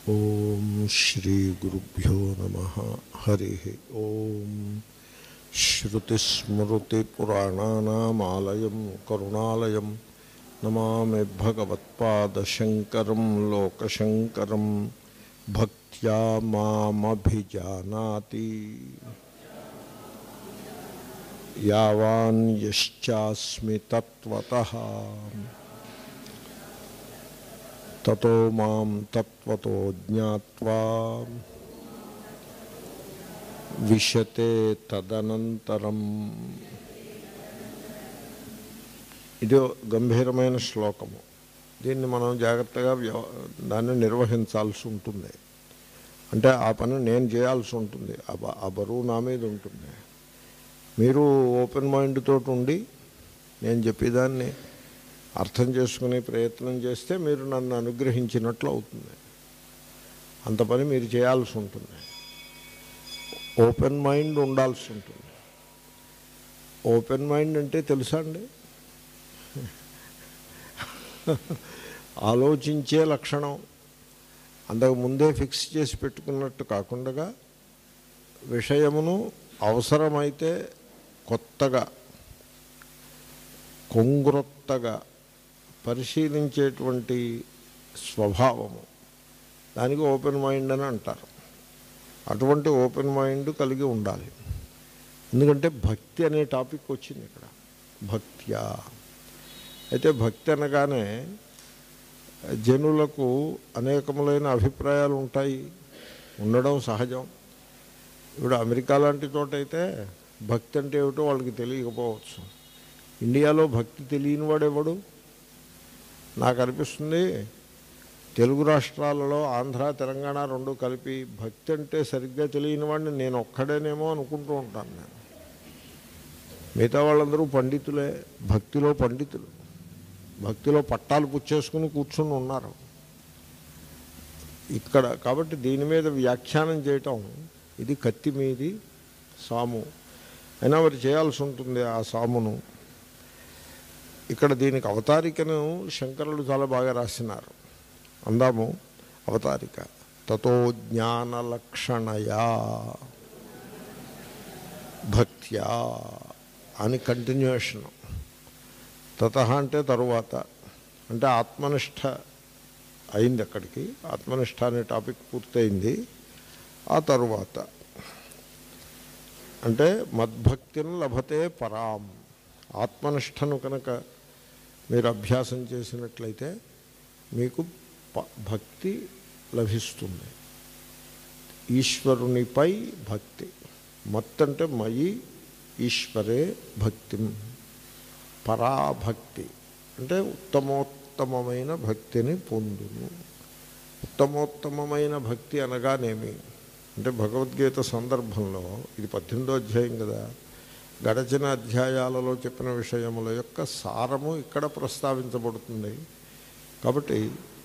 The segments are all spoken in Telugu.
ఓం శ్రీ గురుభ్యో నమ హరి ఓం శ్రుతిస్మృతిపురాణానామాలయం కరుణాలయం నమామి భగవత్పాదశంకరం లోకశంకరం భక్త్యా మామభిజానాతి యావాన్ యశ్చాస్మి తత్వతః తతో మాం తత్వతో జ్ఞాత్వా విశతే తదనంతరం ఇది గంభీరమైన శ్లోకము దీన్ని మనం జాగ్రత్తగా వ్యవ దాన్ని నిర్వహించాల్సి ఉంటుంది అంటే ఆ పని నేను చేయాల్సి ఉంటుంది ఆ బ- ఆ బరువు నా మీద ఉంటుంది మీరు ఓపెన్ మైండ్ తోటి ఉండి నేను చెప్పేదాన్ని అర్థం చేసుకునే ప్రయత్నం చేస్తే మీరు నన్ను అనుగ్రహించినట్లు అవుతుంది అంత పని మీరు చేయాల్సి ఉంటుంది ఓపెన్ మైండ్ ఉండాల్సి ఉంటుంది ఓపెన్ మైండ్ అంటే తెలుసా అండి ఆలోచించే లక్షణం అంతకు ముందే ఫిక్స్ చేసి పెట్టుకున్నట్టు కాకుండా విషయమును అవసరమైతే కొత్తగా కొంగ్రొత్తగా పరిశీలించేటువంటి స్వభావము దానికి ఓపెన్ మైండ్ అని అంటారు అటువంటి ఓపెన్ మైండ్ కలిగి ఉండాలి ఎందుకంటే భక్తి అనే టాపిక్ వచ్చింది ఇక్కడ భక్త్యా అయితే భక్తి అనగానే జనులకు అనేకములైన అభిప్రాయాలు ఉంటాయి ఉండడం సహజం ఇప్పుడు అమెరికా లాంటి చోట అయితే భక్తి అంటే ఏమిటో వాళ్ళకి తెలియకపోవచ్చు ఇండియాలో భక్తి తెలియని వాడెవడు నాకు అనిపిస్తుంది తెలుగు రాష్ట్రాలలో ఆంధ్ర తెలంగాణ రెండు కలిపి భక్తి అంటే సరిగ్గా తెలియని వాడిని నేను ఒక్కడేనేమో అనుకుంటూ ఉంటాను నేను మిగతా వాళ్ళందరూ పండితులే భక్తిలో పండితులు భక్తిలో పట్టాలు పుచ్చేసుకుని కూర్చుని ఉన్నారు ఇక్కడ కాబట్టి దీని మీద వ్యాఖ్యానం చేయటం ఇది కత్తి మీది సాము అయినా మరి చేయాల్సి ఉంటుంది ఆ సామును ఇక్కడ దీనికి అవతారికను శంకరులు చాలా బాగా రాసినారు అందాము అవతారిక తతో జ్ఞానలక్షణయా భక్త్యా అని కంటిన్యూషన్ తత అంటే తరువాత అంటే ఆత్మనిష్ట అయింది అక్కడికి ఆత్మనిష్ట అనే టాపిక్ పూర్తయింది ఆ తరువాత అంటే మద్భక్తిని లభతే పరాం ఆత్మనిష్టను కనుక మీరు అభ్యాసం చేసినట్లయితే మీకు ప- భక్తి లభిస్తుంది ఈశ్వరునిపై భక్తి మత్ అంటే మయి ఈశ్వరే భక్తి పరాభక్తి అంటే ఉత్తమోత్తమమైన భక్తిని పొందును ఉత్తమోత్తమమైన భక్తి అనగానేమి అంటే భగవద్గీత సందర్భంలో ఇది పద్దెనిమిదో అధ్యాయం కదా గడచిన అధ్యాయాలలో చెప్పిన విషయముల యొక్క సారము ఇక్కడ ప్రస్తావించబడుతుంది కాబట్టి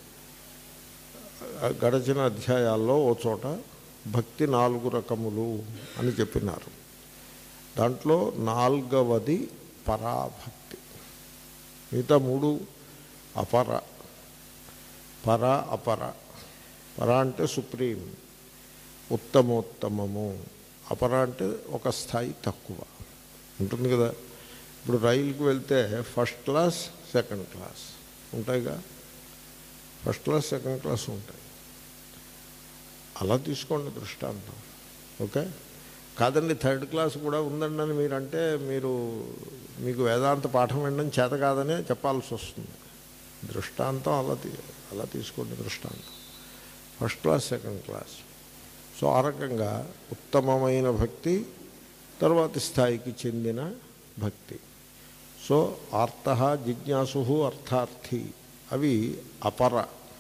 ఆ గడచిన అధ్యాయాల్లో ఓ చోట భక్తి నాలుగు రకములు అని చెప్పినారు దాంట్లో నాలుగవది పరాభక్తి మిగతా మూడు అపర పర అపర పర అంటే సుప్రీం ఉత్తమోత్తమము అపర అంటే ఒక స్థాయి తక్కువ ఉంటుంది కదా ఇప్పుడు రైలుకి వెళ్తే ఫస్ట్ క్లాస్ సెకండ్ క్లాస్ ఉంటాయిగా ఫస్ట్ క్లాస్ సెకండ్ క్లాస్ ఉంటాయి అలా తీసుకోండి దృష్టాంతం ఓకే కాదండి థర్డ్ క్లాస్ కూడా ఉందండి అని మీరంటే మీరు మీకు వేదాంత పాఠం వినడం చేత కాదనే చెప్పాల్సి వస్తుంది దృష్టాంతం అలా తీ అలా తీసుకోండి దృష్టాంతం first class second class so ఆ రకంగా ఉత్తమమైన భక్తి తర్వాతి స్థాయికి చెందిన భక్తి సో ఆర్త జిజ్ఞాసు అర్థార్థి అవి అపర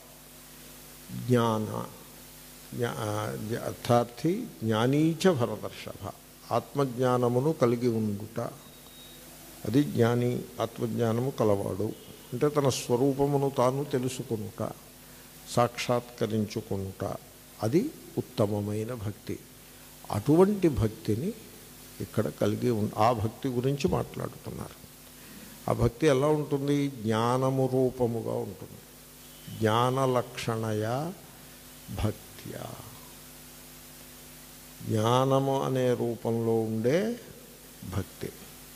జ్ఞాన జ్ఞా- జ్ఞ- అర్థార్థి జ్ఞానీచ భరదర్షభ ఆత్మజ్ఞానమును కలిగి ఉండుట అది జ్ఞాని ఆత్మజ్ఞానము కలవాడు అంటే తన స్వరూపమును తాను తెలుసుకొనుట సాక్షాత్కరించుకొనుట అది ఉత్తమమైన భక్తి అటువంటి భక్తిని ఇక్కడ కలిగి ఉం ఆ భక్తి గురించి మాట్లాడుతున్నారు ఆ భక్తి ఎలా ఉంటుంది జ్ఞానము రూపముగా ఉంటుంది జ్ఞాన లక్షణయ భక్త్యా జ్ఞానము అనే రూపంలో ఉండే భక్తి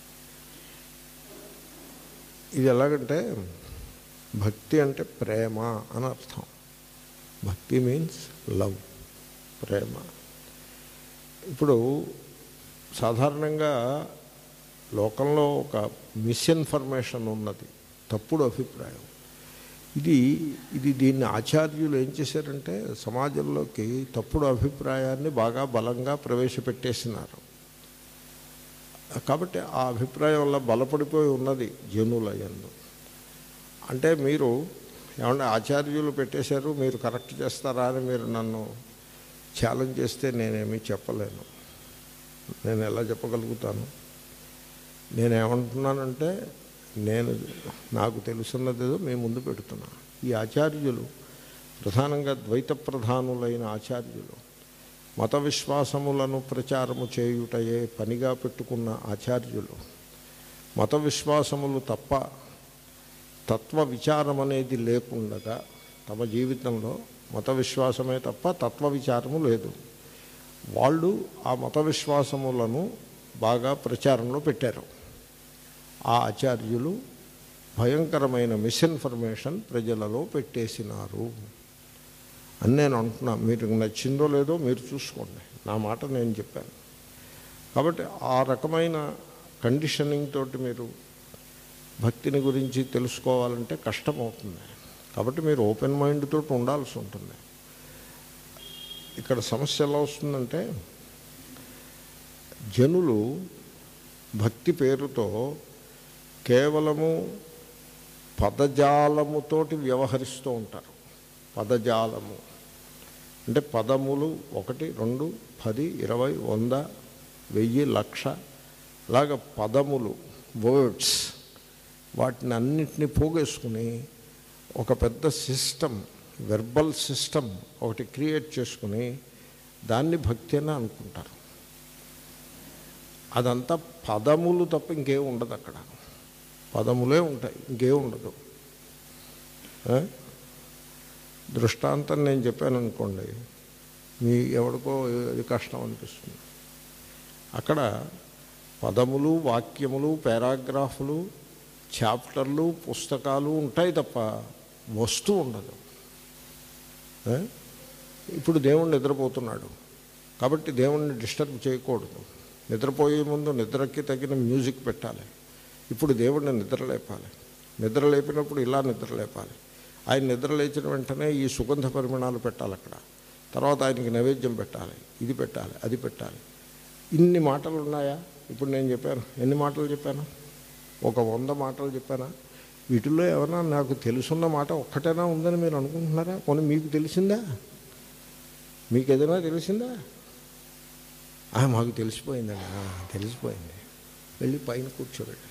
ఇది ఎలాగంటే భక్తి అంటే ప్రేమ అని అర్థం భక్తి మీన్స్ లవ్ ప్రేమ ఇప్పుడు సాధారణంగా లోకంలో ఒక మిస్ఇన్ఫర్మేషన్ ఉన్నది తప్పుడు అభిప్రాయం ఇది ఇది దీన్ని ఆచార్యులు ఏం చేశారంటే సమాజంలోకి తప్పుడు అభిప్రాయాన్ని బాగా బలంగా ప్రవేశపెట్టేసినారు కాబట్టి ఆ అభిప్రాయం వల్ల బలపడిపోయి ఉన్నది జనుల యందు అంటే మీరు ఏమంటే ఆచార్యులు పెట్టేశారు మీరు కరెక్ట్ చేస్తారా అని మీరు నన్ను ఛాలెంజ్ చేస్తే నేనేమీ చెప్పలేను నేను ఎలా చెప్పగలుగుతాను నేనేమంటున్నానంటే నేను నాకు తెలుసున్నదేదో మీ ముందు పెడుతున్నా ఈ ఆచార్యులు ప్రధానంగా ద్వైత ప్రధానులైన ఆచార్యులు మత విశ్వాసములను ప్రచారము చేయుటయే పనిగా పెట్టుకున్న ఆచార్యులు మత విశ్వాసములు తప్ప తత్వ విచారం అనేది లేకుండగా తమ జీవితంలో మత విశ్వాసమే తప్ప తత్వ విచారము లేదు వాళ్ళు ఆ మత విశ్వాసములను బాగా ప్రచారంలో పెట్టారు ఆ ఆచార్యులు భయంకరమైన మిస్ఇన్ఫర్మేషన్ ప్రజలలో పెట్టేసినారు అని నేను అంటున్నా మీరు నచ్చిందో లేదో మీరు చూసుకోండి నా మాట నేను చెప్పాను కాబట్టి ఆ రకమైన కండిషనింగ్ తోటి మీరు భక్తిని గురించి తెలుసుకోవాలంటే కష్టమవుతుంది కాబట్టి మీరు ఓపెన్ మైండ్ తోటి ఉండాల్సి ఉంటుంది ఇక్కడ సమస్య ఎలా వస్తుందంటే జనులు భక్తి పేరుతో కేవలము పదజాలముతోటి వ్యవహరిస్తూ ఉంటారు పదజాలము అంటే పదములు ఒకటి రెండు పది ఇరవై వంద వెయ్యి లక్ష అలాగ పదములు వర్డ్స్ వాటిని అన్నిటినీ పోగేసుకుని ఒక పెద్ద సిస్టమ్ వెర్బల్ సిస్టమ్ ఒకటి క్రియేట్ చేసుకుని దాన్ని భక్తి అని అనుకుంటారు అదంతా పదములు తప్ప ఇంకేం ఉండదు అక్కడ పదములే ఉంటాయి ఇంకేం ఉండదు ఆ? దృష్టాంతం నేను చెప్పాను అనుకోండి మీ ఎవరికో ఇది కష్టం అనిపిస్తుంది అక్కడ పదములు వాక్యములు పారాగ్రాఫ్లు చాప్టర్లు పుస్తకాలు ఉంటాయి తప్ప వస్తువు ఉండదు ఆ? ఇప్పుడు దేవుడు నిద్రపోతున్నాడు కాబట్టి దేవుణ్ణి డిస్టర్బ్ చేయకూడదు నిద్రపోయే ముందు నిద్రకి తగిన మ్యూజిక్ పెట్టాలి ఇప్పుడు దేవుడిని నిద్ర లేపాలి నిద్ర లేపినప్పుడు ఇలా నిద్ర లేపాలి ఆయన నిద్ర లేచిన వెంటనే ఈ సుగంధ పరిమాణాలు పెట్టాలి అక్కడ తర్వాత ఆయనకి నైవేద్యం పెట్టాలి ఇది పెట్టాలి అది పెట్టాలి ఇన్ని మాటలు ఉన్నాయా ఇప్పుడు నేను చెప్పాను ఎన్ని మాటలు చెప్పాను ఒక వంద మాటలు చెప్పానా వీటిల్లో ఏమైనా నాకు తెలుసున్న మాట ఒక్కటైనా ఉందని మీరు అనుకుంటున్నారా పోనీ మీకు తెలిసిందా మీకు ఏదైనా తెలిసిందా ఆ, మాకు తెలిసిపోయిందండి ఆ, తెలిసిపోయింది వెళ్ళి పైన కూర్చోబెట్టి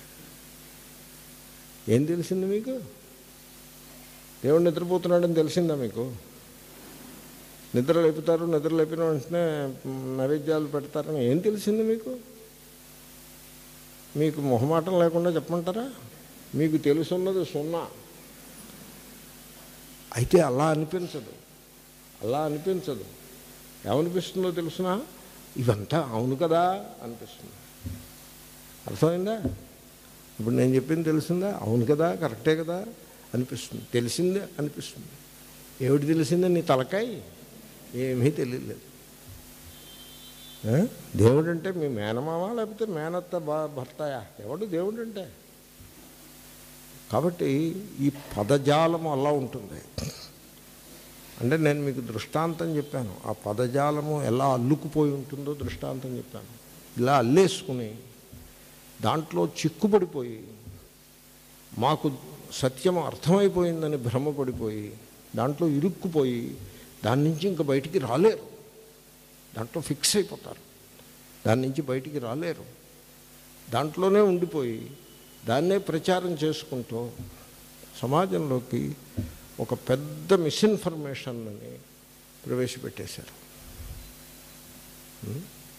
ఏం తెలిసింది మీకు దేవుడు నిద్రపోతున్నాడని తెలిసిందా మీకు నిద్ర లేపుతారు నిద్ర లేపిన వెంటనే మ్, నైవేద్యాలు పెడతారని ఏం తెలిసింది మీకు మీకు మొహమాటం లేకుండా చెప్పమంటారా మీకు తెలుసున్నది సున్నా అయితే అలా అనిపించదు అలా అనిపించదు ఏమనిపిస్తుందో తెలుసునా ఇవంతా అవును కదా అనిపిస్తుంది అర్థమైందా ఇప్పుడు నేను చెప్పింది తెలిసిందా అవును కదా కరెక్టే కదా అనిపిస్తుంది తెలిసిందే అనిపిస్తుంది ఏమిటి తెలిసిందే నీ తలకాయ ఏమీ తెలియలేదు ఆ? దేవుడు అంటే మీ మేనమామ లేకపోతే మేనత్త బా భర్తయా ఎవడు దేవుడు అంటే కాబట్టి ఈ పదజాలం అలా ఉంటుంది అంటే నేను మీకు దృష్టాంతం చెప్పాను ఆ పదజాలము ఎలా అల్లుకుపోయి ఉంటుందో దృష్టాంతం చెప్పాను ఇలా అల్లేసుకుని దాంట్లో చిక్కుపడిపోయి మాకు సత్యం అర్థమైపోయిందని భ్రమపడిపోయి దాంట్లో ఇరుక్కుపోయి దాని నుంచి ఇంకా బయటికి రాలేరు దాంట్లో ఫిక్స్ అయిపోతారు దాని నుంచి బయటికి రాలేరు దాంట్లోనే ఉండిపోయి దాన్నే ప్రచారం చేసుకుంటూ సమాజంలోకి ఒక పెద్ద మిస్ఇన్ఫర్మేషన్ని ప్రవేశపెట్టేశారు ఉం?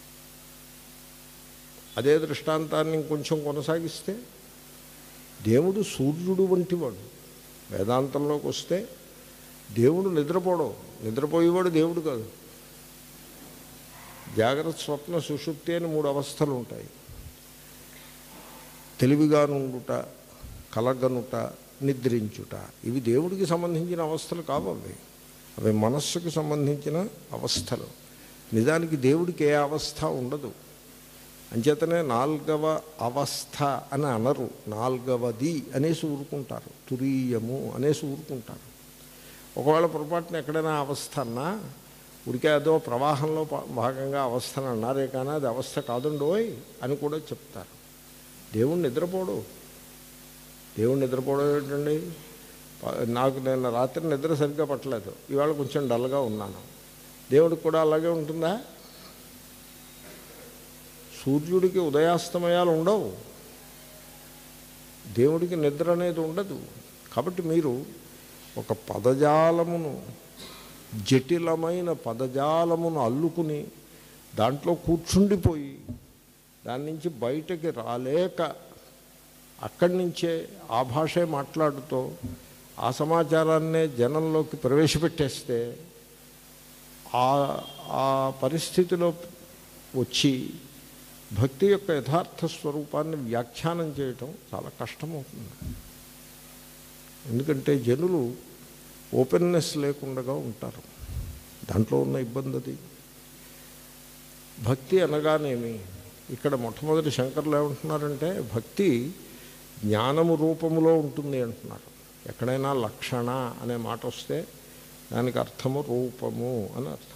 అదే దృష్టాంతాన్ని ఇంకొంచెం కొనసాగిస్తే దేవుడు సూర్యుడు వంటివాడు వేదాంతంలోకి వస్తే దేవుడు నిద్రపోవడం నిద్రపోయేవాడు దేవుడు కాదు జాగ్రత్త స్వప్న సుషుప్తి అని మూడు అవస్థలు ఉంటాయి తెలివిగా నుండుట కలగనుట నిద్రించుట ఇవి దేవుడికి సంబంధించిన అవస్థలు కావు అవి అవి మనస్సుకు సంబంధించిన అవస్థలు నిజానికి దేవుడికి ఏ అవస్థ ఉండదు అంచేతనే నాల్గవ అవస్థ అని అనరు నాల్గవది అనేసి ఊరుకుంటారు తురీయము అనేసి ఊరుకుంటారు ఒకవేళ పొరపాటున ఎక్కడైనా అవస్థ అన్నా ఉడికే అదో ప్రవాహంలో పా- భాగంగా అవస్థను అన్నారే కానీ అది అవస్థ కాదుండోయ్ అని కూడా చెప్తారు దేవుడు నిద్రపోడు దేవుడు నిద్రపోవడం ఏంటండి ప- నాకు నేను రాత్రి నిద్ర సరిగ్గా పట్టలేదు ఇవాళ కొంచెం డల్గా ఉన్నాను దేవుడికి కూడా అలాగే ఉంటుందా సూర్యుడికి ఉదయాస్తమయాలు ఉండవు దేవుడికి నిద్ర అనేది ఉండదు కాబట్టి మీరు ఒక పదజాలమును జటిలమైన పదజాలమును అల్లుకుని దాంట్లో కూర్చుండిపోయి దాని నుంచి బయటకి రాలేక అక్కడి నుంచే ఆ భాషే మాట్లాడుతూ ఆ సమాచారాన్నే జనంలోకి ప్రవేశపెట్టేస్తే ఆ ఆ పరిస్థితిలో వచ్చి భక్తి యొక్క యథార్థ స్వరూపాన్ని వ్యాఖ్యానం చేయటం చాలా కష్టమవుతుంది ఎందుకంటే జనులు ఓపెన్నెస్ లేకుండా ఉంటారు దాంట్లో ఉన్న ఇబ్బంది అది భక్తి అనగానేమి ఇక్కడ మొట్టమొదటి శంకర్లు ఏమంటున్నారంటే భక్తి జ్ఞానము రూపములో ఉంటుంది అంటున్నారు ఎక్కడైనా లక్షణ అనే మాట వస్తే దానికి అర్థము రూపము అని అర్థం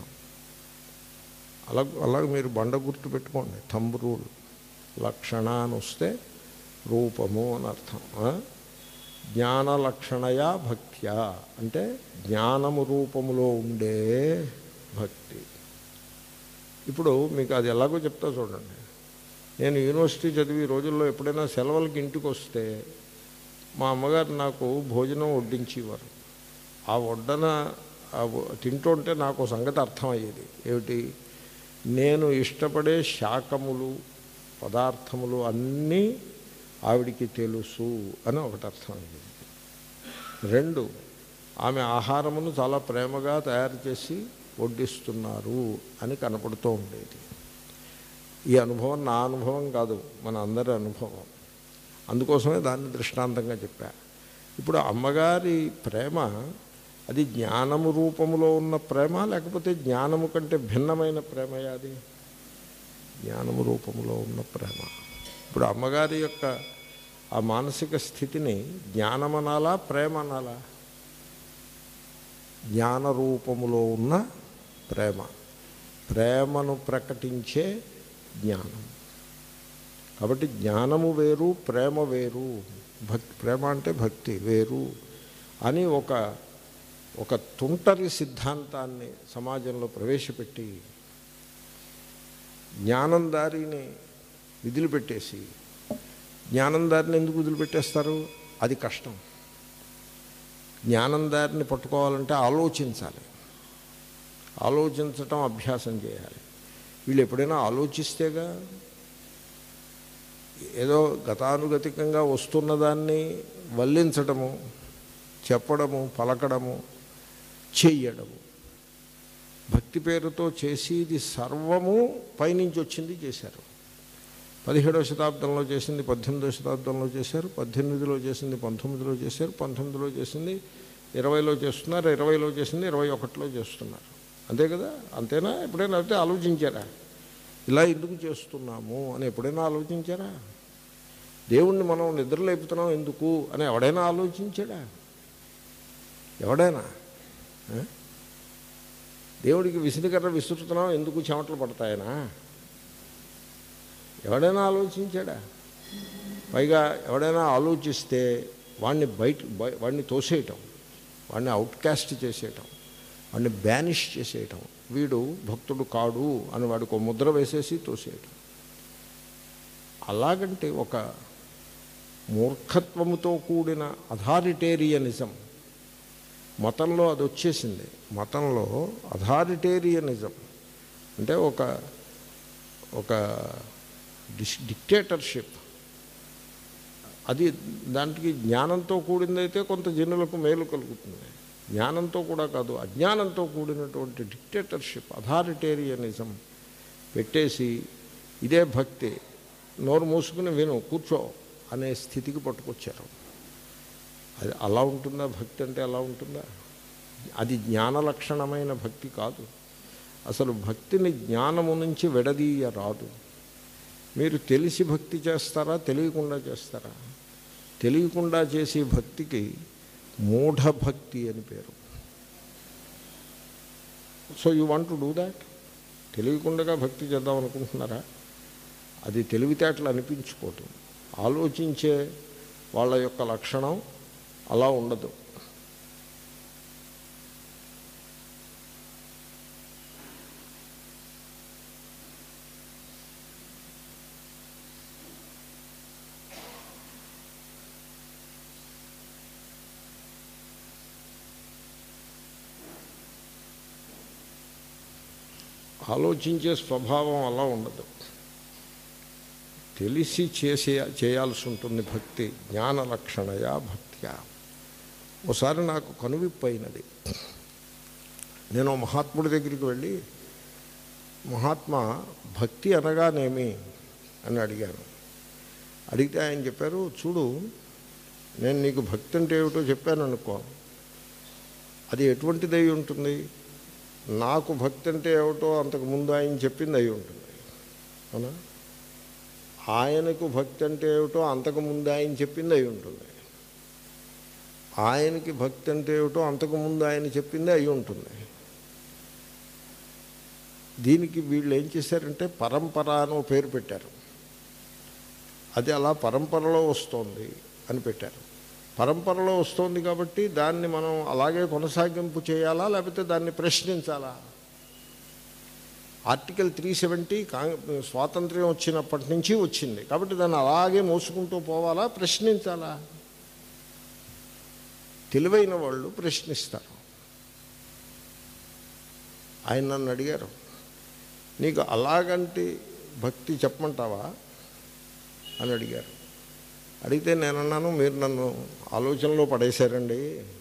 అలా అలాగే మీరు బండ గుర్తు పెట్టుకోండి థంబ్ రూల్ లక్షణ అని వస్తే రూపము అని అర్థం ఆ? జ్ఞాన లక్షణయా భక్త్యా అంటే జ్ఞానము రూపములో ఉండే భక్తి ఇప్పుడు మీకు అది ఎలాగో చెప్తా చూడండి నేను యూనివర్సిటీ చదివి ఈ రోజుల్లో ఎప్పుడైనా సెలవులకి ఇంటికి వస్తే మా అమ్మగారు నాకు భోజనం వడ్డించేవారు ఆ వడ్డన ఆ వ- తింటుంటే నాకు ఓ సంగతి అర్థమయ్యేది ఏమిటి నేను ఇష్టపడే శాకములు పదార్థములు అన్నీ ఆవిడికి తెలుసు అని ఒకటి అర్థమయ్యేది రెండు ఆమె ఆహారమును చాలా ప్రేమగా తయారు చేసి వడ్డిస్తున్నారు అని కనపడుతూ ఉండేది ఈ అనుభవం నా అనుభవం కాదు మన అందరి అనుభవం అందుకోసమే దాన్ని దృష్టాంతంగా చెప్పా ఇప్పుడు అమ్మగారి ప్రేమ అది జ్ఞానము రూపములో ఉన్న ప్రేమ లేకపోతే జ్ఞానము కంటే భిన్నమైన ప్రేమయా అది జ్ఞానము రూపములో ఉన్న ప్రేమ ఇప్పుడు అమ్మగారి యొక్క ఆ మానసిక స్థితిని జ్ఞానమనాలా ప్రేమ అనాలా జ్ఞాన రూపములో ఉన్న ప్రేమ ప్రేమను ప్రకటించే జ్ఞానం కాబట్టి జ్ఞానము వేరు ప్రేమ వేరు భక్తి ప్రేమ అంటే భక్తి వేరు అని ఒక ఒక తుంటరి సిద్ధాంతాన్ని సమాజంలో ప్రవేశపెట్టి జ్ఞానం దారిని వదిలిపెట్టేసి జ్ఞానం దారిని ఎందుకు వదిలిపెట్టేస్తారు అది కష్టం జ్ఞానం దారిని పట్టుకోవాలంటే ఆలోచించాలి ఆలోచించటం అభ్యాసం చేయాలి వీళ్ళు ఎప్పుడైనా ఆలోచిస్తేగా ఏదో గతానుగతికంగా వస్తున్న దాన్ని వల్లించడము చెప్పడము పలకడము చెయ్యడము భక్తి పేరుతో చేసేది సర్వము పైనుంచి వచ్చింది చేశారు పదిహేడవ శతాబ్దంలో చేసింది పద్దెనిమిదవ శతాబ్దంలో చేశారు పద్దెనిమిదిలో చేసింది పంతొమ్మిదిలో చేశారు పంతొమ్మిదిలో చేసింది ఇరవైలో చేస్తున్నారు ఇరవైలో చేసింది ఇరవై ఒకటిలో చేస్తున్నారు అంతే కదా అంతేనా ఎప్పుడైనా అయితే ఆలోచించారా ఇలా ఎందుకు చేస్తున్నాము అని ఎప్పుడైనా ఆలోచించారా దేవుణ్ణి మనం నిద్రలేపుతున్నాం ఎందుకు అని ఎవడైనా ఆలోచించాడా ఎవడైనా ఆ? దేవుడికి విసిరికర్ర విసురుతున్నాం ఎందుకు చెమటలు పడతాయనా ఎవడైనా ఆలోచించాడా పైగా ఎవడైనా ఆలోచిస్తే వాడిని బయట బయ- వాడిని తోసేయటం వాడిని అవుట్కాస్ట్ చేసేయటం వాడిని బ్యానిష్ చేసేయటం వీడు భక్తుడు కాడు అని వాడికి ఒక ముద్ర వేసేసి తోసేయటం అలాగంటే ఒక మూర్ఖత్వముతో కూడిన అథారిటేరియనిజం మతంలో అది వచ్చేసింది మతంలో అథారిటేరియనిజం అంటే ఒక ఒక డిస్ డిక్టేటర్షిప్ అది దానికి జ్ఞానంతో కూడిందైతే కొంత జనులకు మేలు కలుగుతుంది జ్ఞానంతో కూడా కాదు అజ్ఞానంతో కూడినటువంటి డిక్టేటర్షిప్ అథారిటేరియనిజం పెట్టేసి ఇదే భక్తి నోరు మూసుకుని విను కూర్చో అనే స్థితికి పట్టుకొచ్చారు అది అలా ఉంటుందా భక్తి అంటే అలా ఉంటుందా అది జ్ఞాన లక్షణమైన భక్తి కాదు అసలు భక్తిని జ్ఞానము నుంచి విడదీయ రాదు మీరు తెలిసి భక్తి చేస్తారా తెలియకుండా చేస్తారా తెలియకుండా చేసే భక్తికి మూఢ భక్తి అని పేరు so you want to do that తెలియకుండా భక్తి చేద్దాం అనుకుంటున్నారా అది తెలివితేటలు అనిపించుకోదు ఆలోచించే వాళ్ళ యొక్క లక్షణం అలా ఉండదు ఆలోచించే స్వభావం అలా ఉండదు తెలిసి చేసే చేయాల్సి ఉంటుంది భక్తి జ్ఞాన లక్షణయా భక్త్యా ఒకసారి నాకు కనువిప్పైనది నేను మహాత్ముడి దగ్గరికి వెళ్ళి మహాత్మా భక్తి అనగానేమి అని అడిగాను అడిగితే ఆయన చెప్పారు చూడు నేను నీకు భక్తి అంటే ఏమిటో చెప్పాను అనుకో అది ఎటువంటిది అయి ఉంటుంది నాకు భక్తి అంటే ఏమిటో అంతకుముందు ఆయన చెప్పింది అయి ఉంటుంది అవునా ఆయనకు భక్తి అంటే ఏమిటో అంతకుముందు ఆయన చెప్పింది అయి ఉంటుంది ఆయనకి భక్తి అంటే ఏమిటో అంతకుముందు ఆయన చెప్పింది అయి ఉంటుంది దీనికి వీళ్ళు ఏం చేశారంటే పరంపర అని ఓ పేరు పెట్టారు అది అలా పరంపరలో వస్తోంది అని పెట్టారు పరంపరలో వస్తోంది కాబట్టి దాన్ని మనం అలాగే కొనసాగింపు చేయాలా లేకపోతే దాన్ని ప్రశ్నించాలా ఆర్టికల్ త్రీ సెవెంటీ స్వాతంత్ర్యం వచ్చినప్పటి నుంచి వచ్చింది కాబట్టి దాన్ని అలాగే మోసుకుంటూ పోవాలా ప్రశ్నించాలా తెలివైన వాళ్ళు ప్రశ్నిస్తారు ఆయన నన్ను అడిగారు నీకు అలాగంటి భక్తి చెప్పమంటావా అని అడిగారు అడిగితే నేనన్నాను మీరు నన్ను ఆలోచనలో పడేశారండి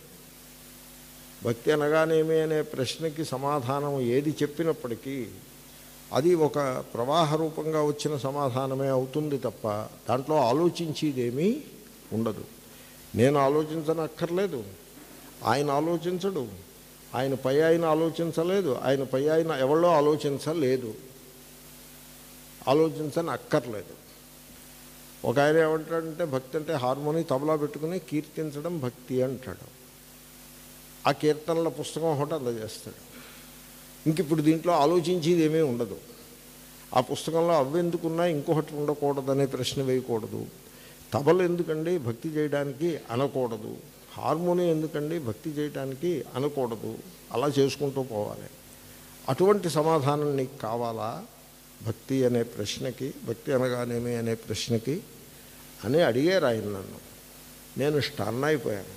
భక్తి అనగానేమి అనే ప్రశ్నకి సమాధానం ఏది చెప్పినప్పటికీ అది ఒక ప్రవాహ రూపంగా వచ్చిన సమాధానమే అవుతుంది తప్ప దాంట్లో ఆలోచించేదేమీ ఉండదు నేను ఆలోచించనక్కర్లేదు ఆయన ఆలోచించడు ఆయన పై ఆయన ఆలోచించలేదు ఆయన పై ఆయన ఎవరో ఆలోచించలేదు ఆలోచించని అక్కర్లేదు ఒక ఆయన ఏమంటాడంటే భక్తి అంటే హార్మోని తబలా పెట్టుకుని కీర్తించడం భక్తి అంటాడు ఆ కీర్తనల పుస్తకం ఒకటి అందజేస్తాడు ఇంక ఇప్పుడు దీంట్లో ఆలోచించేది ఏమీ ఉండదు ఆ పుస్తకంలో అవ్వెందుకున్నా ఇంకొకటి ఉండకూడదనే ప్రశ్న వేయకూడదు తబలు ఎందుకండి భక్తి చేయడానికి అనకూడదు హార్మోని ఎందుకండి భక్తి చేయడానికి అనకూడదు అలా చేసుకుంటూ పోవాలి అటువంటి సమాధానం నీకు కావాలా భక్తి అనే ప్రశ్నకి భక్తి అనగానేమి అనే ప్రశ్నకి అని అడిగారు ఆయన నన్ను నేను స్టన్ అయిపోయాను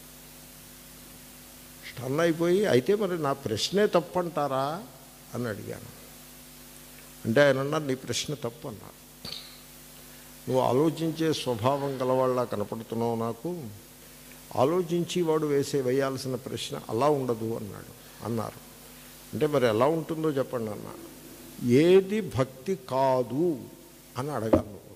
స్టన్ అయిపోయి అయితే మరి నా ప్రశ్నే తప్పంటారా అని అడిగాను అంటే ఆయన అన్నారు నీ ప్రశ్న తప్పు అన్నారు నువ్వు ఆలోచించే స్వభావం గలవాళ్ళ కనపడుతున్నావు నాకు ఆలోచించి వాడు వేసే వేయాల్సిన ప్రశ్న అలా ఉండదు అన్నాడు అన్నారు అంటే మరి ఎలా ఉంటుందో చెప్పండి అన్న ఏది భక్తి కాదు అని అడగాలి నువ్వు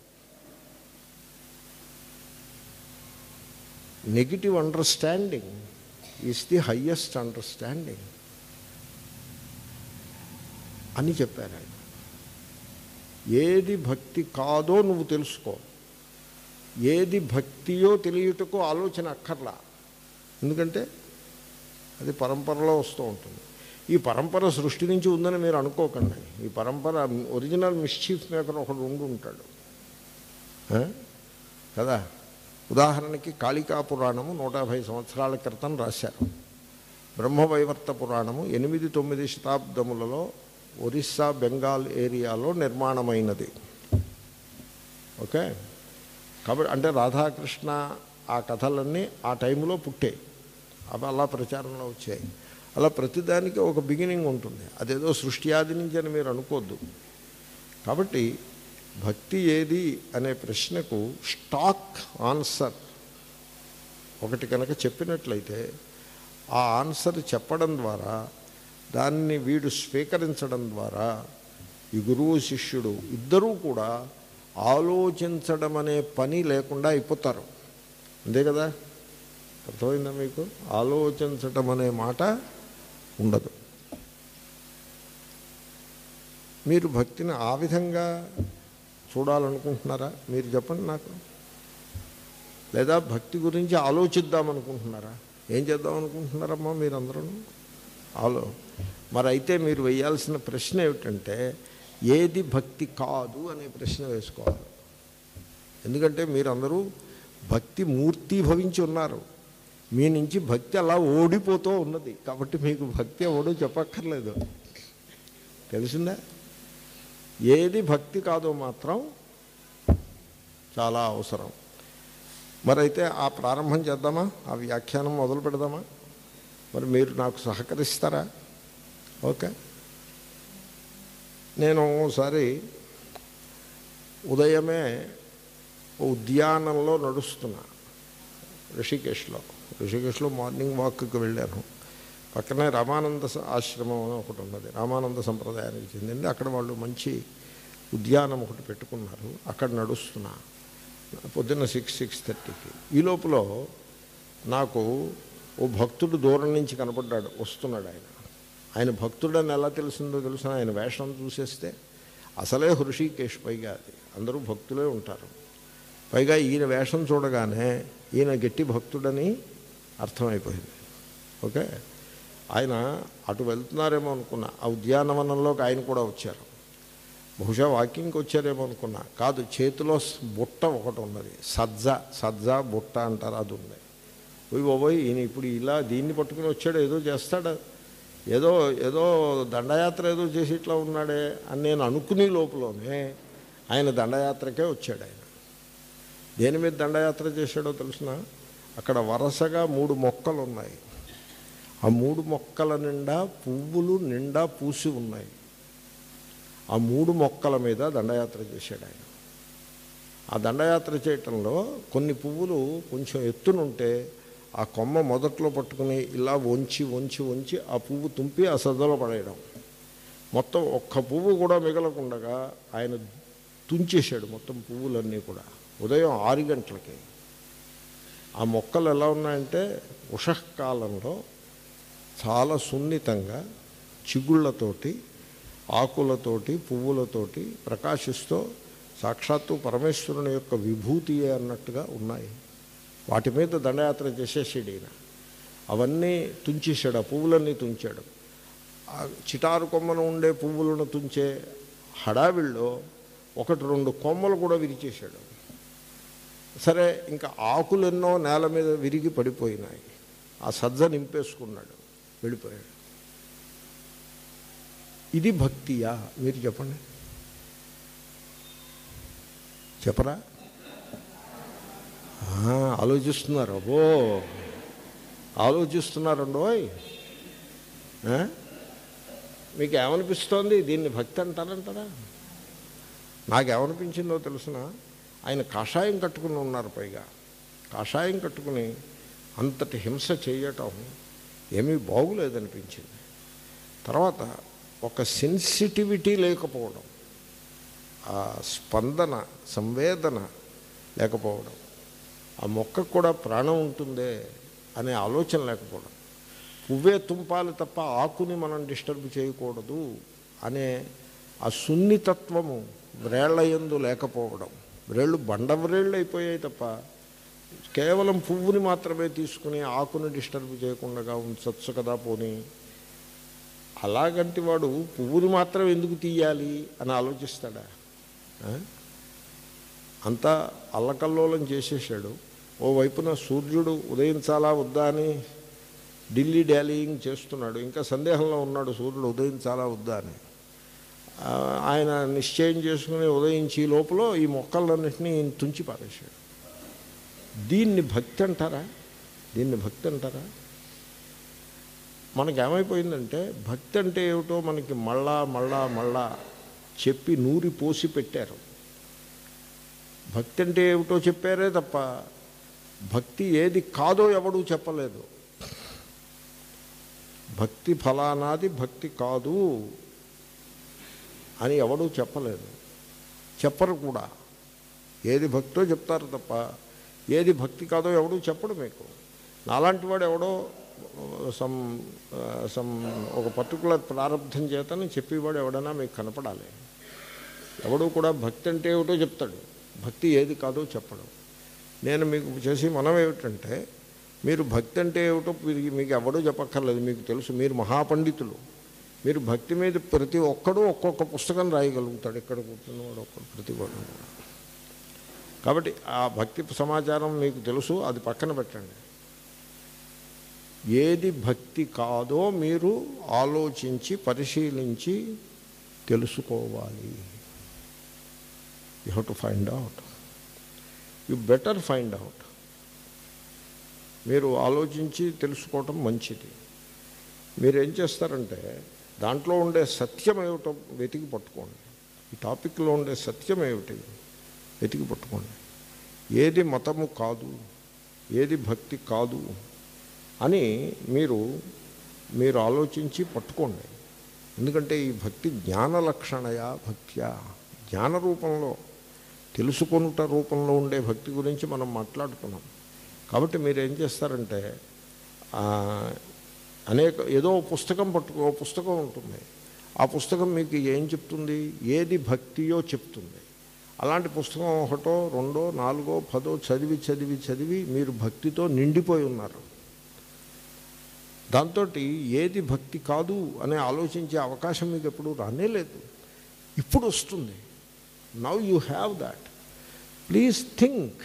negative understanding is the highest understanding అని చెప్పారు ఆయన ఏది భక్తి కాదో నువ్వు తెలుసుకో ఏది భక్తియో తెలియటకు ఆలోచన అక్కర్లా ఎందుకంటే అది పరంపరలో వస్తూ ఉంటుంది ఈ పరంపర సృష్టి నుంచి ఉందని మీరు అనుకోకండి ఈ పరంపర ఒరిజినల్ మిస్చీఫ్ మేకర్ ఒకడు ఉండి ఉంటాడు ఆ? కదా ఉదాహరణకి కాళికా పురాణము నూట యాభై సంవత్సరాల క్రితం రాశారు బ్రహ్మవైవర్త పురాణము ఎనిమిది తొమ్మిది శతాబ్దములలో ఒరిస్సా బెంగాల్ ఏరియాలో నిర్మాణమైనది ఓకే కాబట్టి అంటే రాధాకృష్ణ ఆ కథలన్నీ ఆ టైంలో పుట్టాయి అవి అలా ప్రచారంలో వచ్చాయి అలా ప్రతిదానికి ఒక బిగినింగ్ ఉంటుంది అదేదో సృష్టి ఆది నుంచి అని మీరు అనుకోవద్దు కాబట్టి భక్తి ఏది అనే ప్రశ్నకు స్టాక్ ఆన్సర్ ఒకటి కనుక చెప్పినట్లయితే ఆ ఆన్సర్ చెప్పడం ద్వారా దాన్ని వీడు స్వీకరించడం ద్వారా ఈ గురువు శిష్యుడు ఇద్దరూ కూడా ఆలోచించడం అనే పని లేకుండా అయిపోతారు అంతే కదా అర్థమైందా మీకు ఆలోచించటం అనే మాట ఉండదు మీరు భక్తిని ఆ విధంగా చూడాలనుకుంటున్నారా మీరు చెప్పండి నాకు లేదా భక్తి గురించి ఆలోచిద్దామనుకుంటున్నారా ఏం చేద్దాం అనుకుంటున్నారమ్మా మీరందరూ ఆలో మరి అయితే మీరు వేయాల్సిన ప్రశ్న ఏమిటంటే ఏది భక్తి కాదు అనే ప్రశ్న వేసుకోవాలి ఎందుకంటే మీరందరూ భక్తి మూర్తి భవించి ఉన్నారు మీ నుంచి భక్తి అలా ఓడిపోతూ ఉన్నది కాబట్టి మీకు భక్తి ఎవడో చెప్పక్కర్లేదు తెలిసిందా ఏది భక్తి కాదో మాత్రం చాలా అవసరం మరైతే ఆ ప్రారంభం చేద్దామా ఆ వ్యాఖ్యానం మొదలు పెడదామా మరి మీరు నాకు సహకరిస్తారా ఓకే నేను ఒకసారి ఉదయమే ఓ ఉద్యానంలో నడుస్తున్నా ఋషికేశ్లో ఋషికేశ్లో మార్నింగ్ వాక్కి వెళ్ళాను పక్కనే రామానంద స- ఆశ్రమం అని ఒకటి ఉన్నది రామానంద సంప్రదాయానికి చెందింది అక్కడ వాళ్ళు మంచి ఉద్యానం ఒకటి పెట్టుకున్నారు అక్కడ నడుస్తున్నా పొద్దున్న సిక్స్ సిక్స్ థర్టీకి ఈ లోపల నాకు ఓ భక్తుడు దూరం నుంచి కనపడ్డాడు వస్తున్నాడు ఆయన ఆయన భక్తుడని ఎలా తెలిసిందో తెలుసిన ఆయన వేషం చూసేస్తే అసలే హృషికేశ్ పైగా అది అందరూ భక్తులే ఉంటారు పైగా ఈయన వేషం చూడగానే ఈయన గట్టి భక్తుడని అర్థమైపోయింది ఓకే ఆయన అటు వెళ్తున్నారేమో అనుకున్నా ఆ ఉద్యానవనంలోకి ఆయన కూడా వచ్చారు బహుశా వాకింగ్కి వచ్చారేమో అనుకున్నా కాదు చేతిలో స్- బుట్ట ఒకటి ఉన్నది సజ్జ సజ్జ బుట్ట అంటారు అది ఉంది పోయి బాబోయ్ ఈయన ఇప్పుడు ఇలా దీన్ని పట్టుకుని వచ్చాడు ఏదో చేస్తాడు ఏదో ఏదో దండయాత్ర ఏదో చేసి ఇట్లా ఉన్నాడే అని నేను అనుకునే లోపలనే ఆయన దండయాత్రకే వచ్చాడు ఆయన దేని మీద దండయాత్ర చేశాడో తెలిసిన అక్కడ వరుసగా మూడు మొక్కలు ఉన్నాయి ఆ మూడు మొక్కల నిండా పువ్వులు నిండా పూసి ఉన్నాయి ఆ మూడు మొక్కల మీద దండయాత్ర చేశాడు ఆయన ఆ దండయాత్ర చేయటంలో కొన్ని పువ్వులు కొంచెం ఎత్తునుంటే ఆ కొమ్మ మొదట్లో పట్టుకుని ఇలా వంచి వంచి వంచి ఆ పువ్వు తుంపి ఆ సద్దలో పడేయడం మొత్తం ఒక్క పువ్వు కూడా మిగలకుండగా ఆయన తుంచేశాడు మొత్తం పువ్వులన్నీ కూడా ఉదయం ఆరు గంటలకి ఆ మొక్కలు ఎలా ఉన్నాయంటే ఉషకాలంలో చాలా సున్నితంగా చిగుళ్ళతోటి ఆకులతోటి పువ్వులతోటి ప్రకాశిస్తూ సాక్షాత్తు పరమేశ్వరుని యొక్క విభూతియే అన్నట్టుగా ఉన్నాయి వాటి మీద దండయాత్ర చేసేసాడు ఈయన అవన్నీ తుంచేశాడు ఆ పువ్వులన్నీ తుంచాడు ఆ చిటారు కొమ్మను ఉండే పువ్వులను తుంచే హడావిల్లో ఒకటి రెండు కొమ్మలు కూడా విరిచేశాడు సరే ఇంకా ఆకులెన్నో నేల మీద విరిగి పడిపోయినాయి ఆ సజ్జ నింపేసుకున్నాడు వెళ్ళిపోయాడు ఇది భక్తియా మీరు చెప్పండి చెప్పరా ఆ, ఆలోచిస్తున్నారు అబ్బో ఆలోచిస్తున్నారండోయ్ ఆ? మీకు ఏమనిపిస్తోంది దీన్ని భక్తి అంటారంటారా నాకేమనిపించిందో తెలుసిన ఆయన కాషాయం కట్టుకుని ఉన్నారు పైగా కాషాయం కట్టుకుని అంతటి హింస చేయటం ఏమీ బాగులేదనిపించింది తర్వాత ఒక సెన్సిటివిటీ లేకపోవడం ఆ స్పందన సంవేదన లేకపోవడం ఆ మొక్కకు కూడా ప్రాణం ఉంటుందే అనే ఆలోచన లేకపోవడం పువ్వే తుంపాలి తప్ప ఆకుని మనం డిస్టర్బ్ చేయకూడదు అనే ఆ సున్నితత్వము వ్రేళ్లయందు లేకపోవడం వ్రేళ్ళు బండ వ్రేళ్ళు అయిపోయాయి తప్ప కేవలం పువ్వుని మాత్రమే తీసుకుని ఆకుని డిస్టర్బ్ చేయకుండా ఉంచచ్చు కదా పోనీ అలాగంటి వాడు పువ్వుని మాత్రం ఎందుకు తీయాలి అని ఆలోచిస్తాడా ఆ? అంతా అల్లకల్లోలం చేసేసాడు ఓ వైపున సూర్యుడు ఉదయించాలా వద్దా అని ఢిల్లీ డాలీయింగ్ చేస్తున్నాడు ఇంకా సందేహంలో ఉన్నాడు సూర్యుడు ఉదయించాలా వద్దా అని ఆ, ఆయన నిశ్చయం చేసుకుని ఉదయించి లోపల ఈ మొక్కలన్నింటినీ ఈయన తుంచి పారేశాడు దీన్ని భక్తి అంటారా దీన్ని భక్తి అంటారా మనకి ఏమైపోయిందంటే భక్తి అంటే ఏమిటో మనకి మళ్ళా మళ్ళా మళ్ళా చెప్పి నూరి పోసి పెట్టారు భక్తి అంటే ఏమిటో చెప్పారే తప్ప భక్తి ఏది కాదో ఎవడూ చెప్పలేదు భక్తి ఫలానాది భక్తి కాదు అని ఎవడూ చెప్పలేదు చెప్పరు కూడా ఏది భక్తో చెప్తారు తప్ప ఏది భక్తి కాదో ఎవడూ చెప్పడు మీకు నాలాంటి వాడు ఎవడో సమ్ సమ్ ఒక పర్టికులర్ ప్రారంభం చేతని చెప్పేవాడు ఎవడైనా మీకు కనపడాలి ఎవడు కూడా భక్తి అంటే ఏమిటో చెప్తాడు భక్తి ఏది కాదో చెప్పడం నేను మీకు చేసి మనం ఏమిటంటే మీరు భక్తి అంటే ఏమిటో మీరు- మీకు ఎవడో చెప్పక్కర్లేదు మీకు తెలుసు మీరు మహాపండితులు మీరు భక్తి మీద ప్రతి ఒక్కడూ ఒక్కొక్క పుస్తకం రాయగలుగుతాడు ఇక్కడ కూర్చున్నవాడు ఒక్కడు ప్రతి వాడు కూడా. కాబట్టి ఆ భక్తి సమాచారం మీకు తెలుసు అది పక్కన పెట్టండి ఏది భక్తి కాదో మీరు ఆలోచించి పరిశీలించి తెలుసుకోవాలి you have to find out you better find out మీరు ఆలోచించి తెలుసుకోవటం మంచిది మీరు ఏం చేస్తారంటే దాంట్లో ఉండే సత్యం ఏమిటో వెతికి పట్టుకోండి ఈ టాపిక్లో ఉండే సత్యం ఏమిటి వెతికి పట్టుకోండి ఏది మతము కాదు ఏది భక్తి కాదు అని మీరు మీరు ఆలోచించి పట్టుకోండి ఎందుకంటే ఈ భక్తి జ్ఞాన లక్షణయా భక్త్యా జ్ఞాన రూపంలో తెలుసుకొనుట రూపంలో ఉండే భక్తి గురించి మనం మాట్లాడుతున్నాం కాబట్టి మీరు ఏం చేస్తారంటే ఆ, అనేక ఏదో ఓ పుస్తకం పట్టుకో ఓ పుస్తకం ఉంటుంది ఆ పుస్తకం మీకు ఏం చెప్తుంది ఏది భక్తియో చెప్తుంది అలాంటి పుస్తకం ఒకటో రెండో నాలుగో పదో చదివి చదివి చదివి మీరు భక్తితో నిండిపోయి ఉన్నారు దాంతో ఏది భక్తి కాదు అనే ఆలోచించే అవకాశం మీకు ఎప్పుడు రానే లేదు ఇప్పుడు వస్తుంది now you have that please think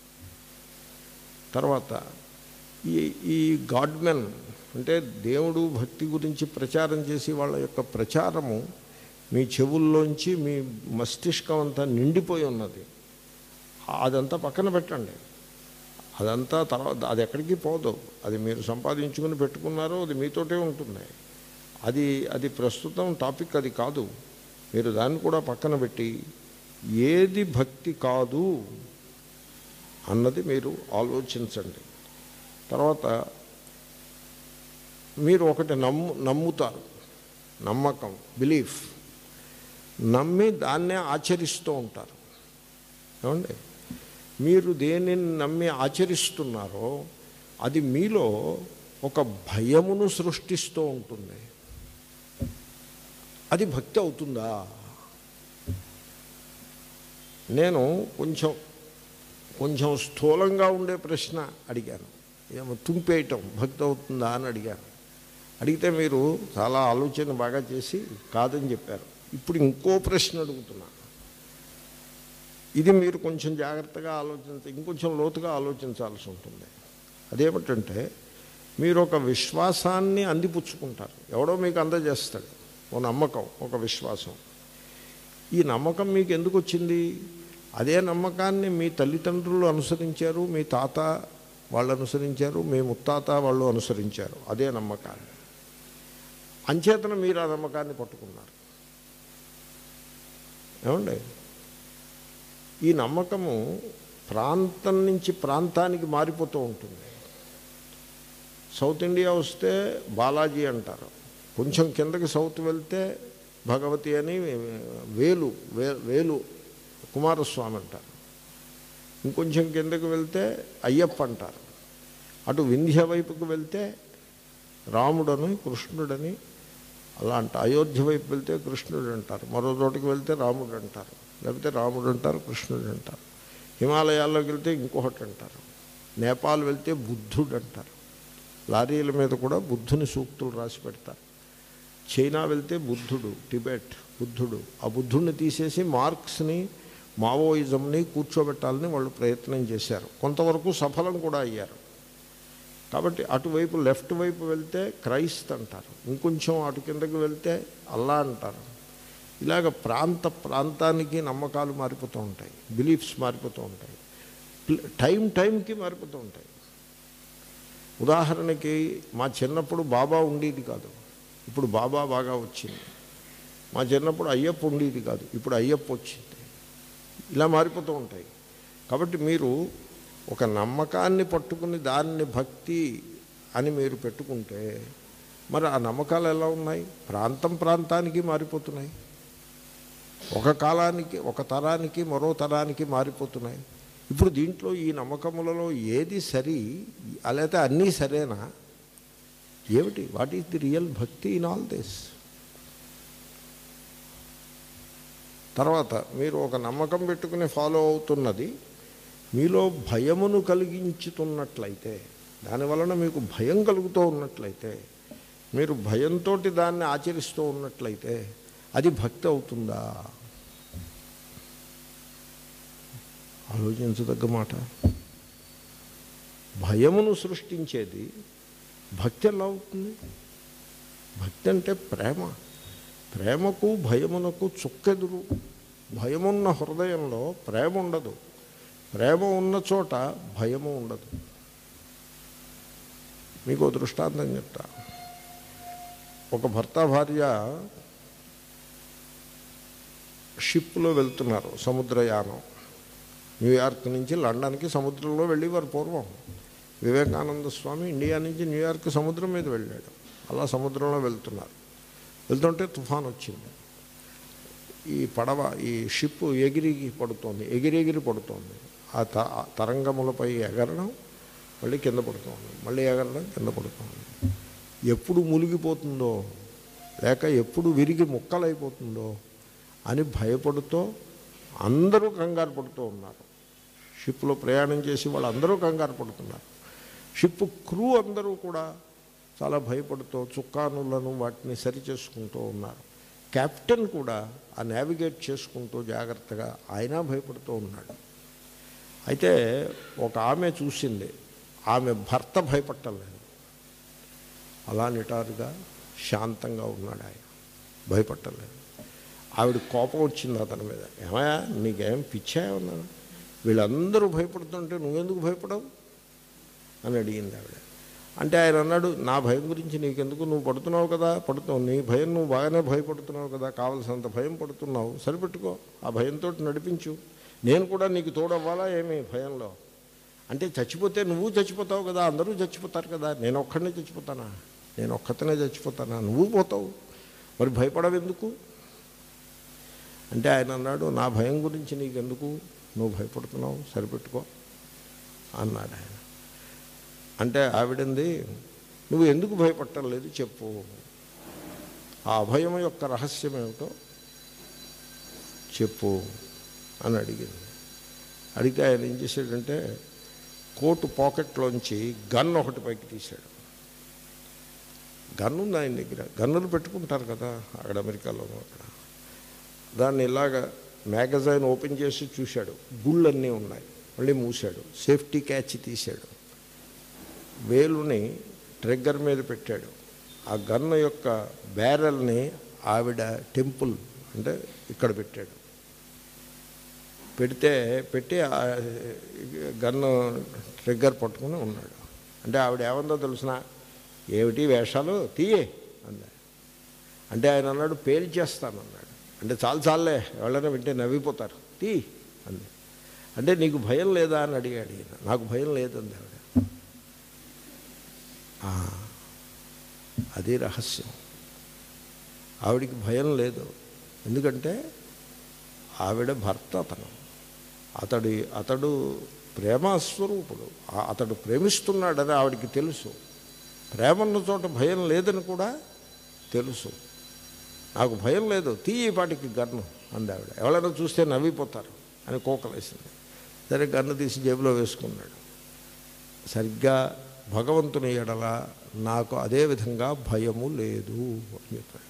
తర్వాత ఈ ఈ గాడ్మెన్ అంటే దేవుడు భక్తి గురించి ప్రచారం చేసి వాళ్ళ యొక్క ప్రచారము మీ చెవుల్లోంచి మీ మస్తిష్కం అంతా నిండిపోయి ఉన్నది అదంతా పక్కన పెట్టండి అదంతా తర్వాత అది ఎక్కడికి పోదు అది మీరు సంపాదించుకుని పెట్టుకున్నారో అది మీతోటే ఉంటుంది అది అది ప్రస్తుతం టాపిక్ అది కాదు మీరు దాన్ని కూడా పక్కన పెట్టి ఏది భక్తి కాదు అన్నది మీరు ఆలోచించండి తర్వాత మీరు ఒకటి నమ్ము నమ్ముతారు నమ్మకం బిలీఫ్ నమ్మి దాన్నే ఆచరిస్తూ ఉంటారు ఏమండి మీరు దేనిని నమ్మి ఆచరిస్తున్నారో అది మీలో ఒక భయమును సృష్టిస్తూ ఉంటుంది అది భక్తి అవుతుందా నేను కొంచెం కొంచెం స్థూలంగా ఉండే ప్రశ్న అడిగాను ఏమో తుంపేయటం భక్తి అవుతుందా అని అడిగాను అడిగితే మీరు చాలా ఆలోచన బాగా చేసి కాదని చెప్పారు ఇప్పుడు ఇంకో ప్రశ్న అడుగుతున్నా ఇది మీరు కొంచెం జాగ్రత్తగా ఆలోచించ ఇంకొంచెం లోతుగా ఆలోచించాల్సి ఉంటుంది అదేమిటంటే మీరు ఒక విశ్వాసాన్ని అందిపుచ్చుకుంటారు ఎవడో మీకు అందజేస్తాడు ఒక నమ్మకం ఒక విశ్వాసం ఈ నమ్మకం మీకు ఎందుకు వచ్చింది అదే నమ్మకాన్ని మీ తల్లిదండ్రులు అనుసరించారు మీ తాత వాళ్ళు అనుసరించారు మీ ముత్తాత వాళ్ళు అనుసరించారు అదే నమ్మకాన్ని అంచేతన మీరు ఆ నమ్మకాన్ని పట్టుకున్నారు ఏమండి ఈ నమ్మకము ప్రాంతం నుంచి ప్రాంతానికి మారిపోతూ ఉంటుంది సౌత్ ఇండియా వస్తే బాలాజీ అంటారు కొంచెం కిందకి సౌత్ వెళ్తే భగవతి అని వేలు వే- వేలు కుమారస్వామి అంటారు ఇంకొంచెం కిందకి వెళ్తే అయ్యప్ప అంటారు అటు వింధ్య వైపుకు వెళ్తే రాముడని కృష్ణుడని అలా అంట అయోధ్య వైపు వెళ్తే కృష్ణుడు అంటారు మరో చోటుకి వెళ్తే రాముడు అంటారు లేకపోతే రాముడు అంటారు కృష్ణుడు అంటారు హిమాలయాల్లోకి వెళ్తే ఇంకొకటి అంటారు నేపాల్ వెళ్తే బుద్ధుడు అంటారు లారీల మీద కూడా బుద్ధుని సూక్తులు రాసి పెడతారు చైనా వెళ్తే బుద్ధుడు టిబెట్ బుద్ధుడు ఆ బుద్ధుడిని తీసేసి మార్క్స్ని మావోయిజంని కూర్చోబెట్టాలని వాళ్ళు ప్రయత్నం చేశారు కొంతవరకు సఫలం కూడా అయ్యారు కాబట్టి అటువైపు లెఫ్ట్ వైపు వెళ్తే క్రైస్త్ అంటారు ఇంకొంచెం అటు కిందకి వెళ్తే అల్లా అంటారు ఇలాగ ప్రాంత ప్రాంతానికి నమ్మకాలు మారిపోతూ ఉంటాయి బిలీఫ్స్ మారిపోతూ ఉంటాయి ప్ల- టైం టైంకి మారిపోతూ ఉంటాయి ఉదాహరణకి మా చిన్నప్పుడు బాబా ఉండేది కాదు ఇప్పుడు బాబా బాగా వచ్చింది మా చిన్నప్పుడు అయ్యప్ప ఉండేది కాదు ఇప్పుడు అయ్యప్ప వచ్చింది ఇలా మారిపోతూ ఉంటాయి కాబట్టి మీరు ఒక నమ్మకాన్ని పట్టుకుని దాన్ని భక్తి అని మీరు పెట్టుకుంటే మరి ఆ నమ్మకాలు ఎలా ఉన్నాయి ప్రాంతం ప్రాంతానికి మారిపోతున్నాయి ఒక కాలానికి ఒక తరానికి మరో తరానికి మారిపోతున్నాయి ఇప్పుడు దీంట్లో ఈ నమ్మకములలో ఏది సరి అలాతే అన్నీ సరేనా ఏమిటి what is the real bhakti in all this తర్వాత మీరు ఒక నమ్మకం పెట్టుకుని ఫాలో అవుతున్నది మీలో భయమును కలిగించుతున్నట్లయితే దానివలన మీకు భయం కలుగుతూ ఉన్నట్లయితే మీరు భయంతో దాన్ని ఆచరిస్తూ ఉన్నట్లయితే అది భక్తి అవుతుందా ఆలోచించదగ్గ మాట భయమును సృష్టించేది భక్తి ఎలా అవుతుంది భక్తి అంటే ప్రేమ ప్రేమకు భయమునకు చుక్కెదురు భయమున్న హృదయంలో ప్రేమ ఉండదు ప్రేమ ఉన్న చోట భయము ఉండదు మీకు ఓ దృష్టాంతం చెప్తా ఒక భర్త భార్య షిప్లో వెళ్తున్నారు సముద్రయానం న్యూయార్క్ నుంచి లండన్కి సముద్రంలో వెళ్ళేవారు పూర్వం వివేకానంద స్వామి ఇండియా నుంచి న్యూయార్క్ సముద్రం మీద వెళ్ళాడు అలా సముద్రంలో వెళ్తున్నారు వెళ్తుంటే తుఫాన్ వచ్చింది ఈ పడవ ఈ షిప్ ఎగిరిగి పడుతోంది ఎగిరెగిరి పడుతోంది ఆ త ఆ తరంగములపై ఎగరడం మళ్ళీ కింద పడుతోంది మళ్ళీ ఎగరడం కింద పడుతోంది ఎప్పుడు మునిగిపోతుందో లేక ఎప్పుడు విరిగి ముక్కలైపోతుందో అని భయపడుతూ అందరూ కంగారు పడుతూ ఉన్నారు షిప్లో ప్రయాణం చేసి వాళ్ళందరూ కంగారు పడుతున్నారు షిప్ క్రూ అందరూ కూడా చాలా భయపడుతూ చుక్కానులను వాటిని సరి చేసుకుంటూ ఉన్నారు కెప్టెన్ కూడా ఆ నావిగేట్ చేసుకుంటూ జాగ్రత్తగా ఆయన భయపడుతూ ఉన్నాడు అయితే ఒక ఆమె చూసింది ఆమె భర్త భయపట్టలేదు అలా నిటారుగా శాంతంగా ఉన్నాడు ఆయన భయపట్టలేదు ఆవిడ కోపం వచ్చింది అతని మీద ఏమయ్యా నీకేం పిచ్చా ఉన్నాను వీళ్ళందరూ భయపడుతుంటే నువ్వెందుకు భయపడవు అని అడిగింది ఆవిడ అంటే ఆయన అన్నాడు నా భయం గురించి నీకెందుకు నువ్వు పడుతున్నావు కదా పడుతున్నావు నీ భయం నువ్వు బాగానే భయపడుతున్నావు కదా కావలసినంత భయం పడుతున్నావు సరిపెట్టుకో ఆ భయంతో నడిపించు నేను కూడా నీకు తోడవ్వాలా ఏమి భయంలో అంటే చచ్చిపోతే నువ్వు చచ్చిపోతావు కదా అందరూ చచ్చిపోతారు కదా నేను ఒక్కడనే చచ్చిపోతానా నేను ఒక్కతనే చచ్చిపోతానా నువ్వు పోతావు మరి భయపడవెందుకు అంటే ఆయన అన్నాడు నా భయం గురించి నీకెందుకు నువ్వు భయపడుతున్నావు సరిపెట్టుకో అన్నాడు ఆయన అంటే ఆవిడంది నువ్వు ఎందుకు భయపట్టలేదు చెప్పు ఆ అభయం యొక్క రహస్యం ఏమిటో చెప్పు అని అడిగింది అడిగితే ఆయన ఏం చేశాడంటే కోటు పాకెట్లోంచి గన్ ఒకటి పైకి తీశాడు గన్ ఉంది ఆయన దగ్గర గన్నులు పెట్టుకుంటారు కదా అక్కడ అమెరికాలోనూ అక్కడ దాన్ని ఇలాగ మ్యాగజైన్ ఓపెన్ చేసి చూశాడు గుళ్ళన్నీ ఉన్నాయి మళ్ళీ మూశాడు సేఫ్టీ క్యాచ్ తీశాడు వేలుని ట్రిగ్గర్ మీద పెట్టాడు ఆ గన్ను యొక్క బ్యారెల్ని ఆవిడ టెంపుల్ అంటే ఇక్కడ పెట్టాడు పెడితే పెట్టి ఆ గన్ను ట్రిగ్గర్ పట్టుకుని ఉన్నాడు అంటే ఆవిడ ఏమందో తెలిసిన ఏమిటి వేషాలు తీయే అన్నాడు అంటే ఆయన అన్నాడు పేల్చేస్తానన్నాడు అంటే చాలు చాలే ఎవరైనా వింటే నవ్విపోతారు తీ అంది అంటే నీకు భయం లేదా అని అడిగాడు ఈయన నాకు భయం లేదండి ఆవిడ ఆ, అది రహస్యం ఆవిడికి భయం లేదు ఎందుకంటే ఆవిడ భర్త అతను అతడి అతడు ప్రేమస్వరూపుడు ఆ- అతడు ప్రేమిస్తున్నాడని ఆవిడికి తెలుసు ప్రేమ ఉన్న చోట భయం లేదని కూడా తెలుసు నాకు భయం లేదు తీయి పాటికి గన్ను అంది ఆవిడ ఎవరైనా చూస్తే నవ్విపోతారు అని కోకలేసింది సరే గన్ను తీసి జేబులో వేసుకున్నాడు సరిగ్గా భగవంతుని ఎడల నాకు అదే విధంగా భయము లేదు అని చెప్పాడు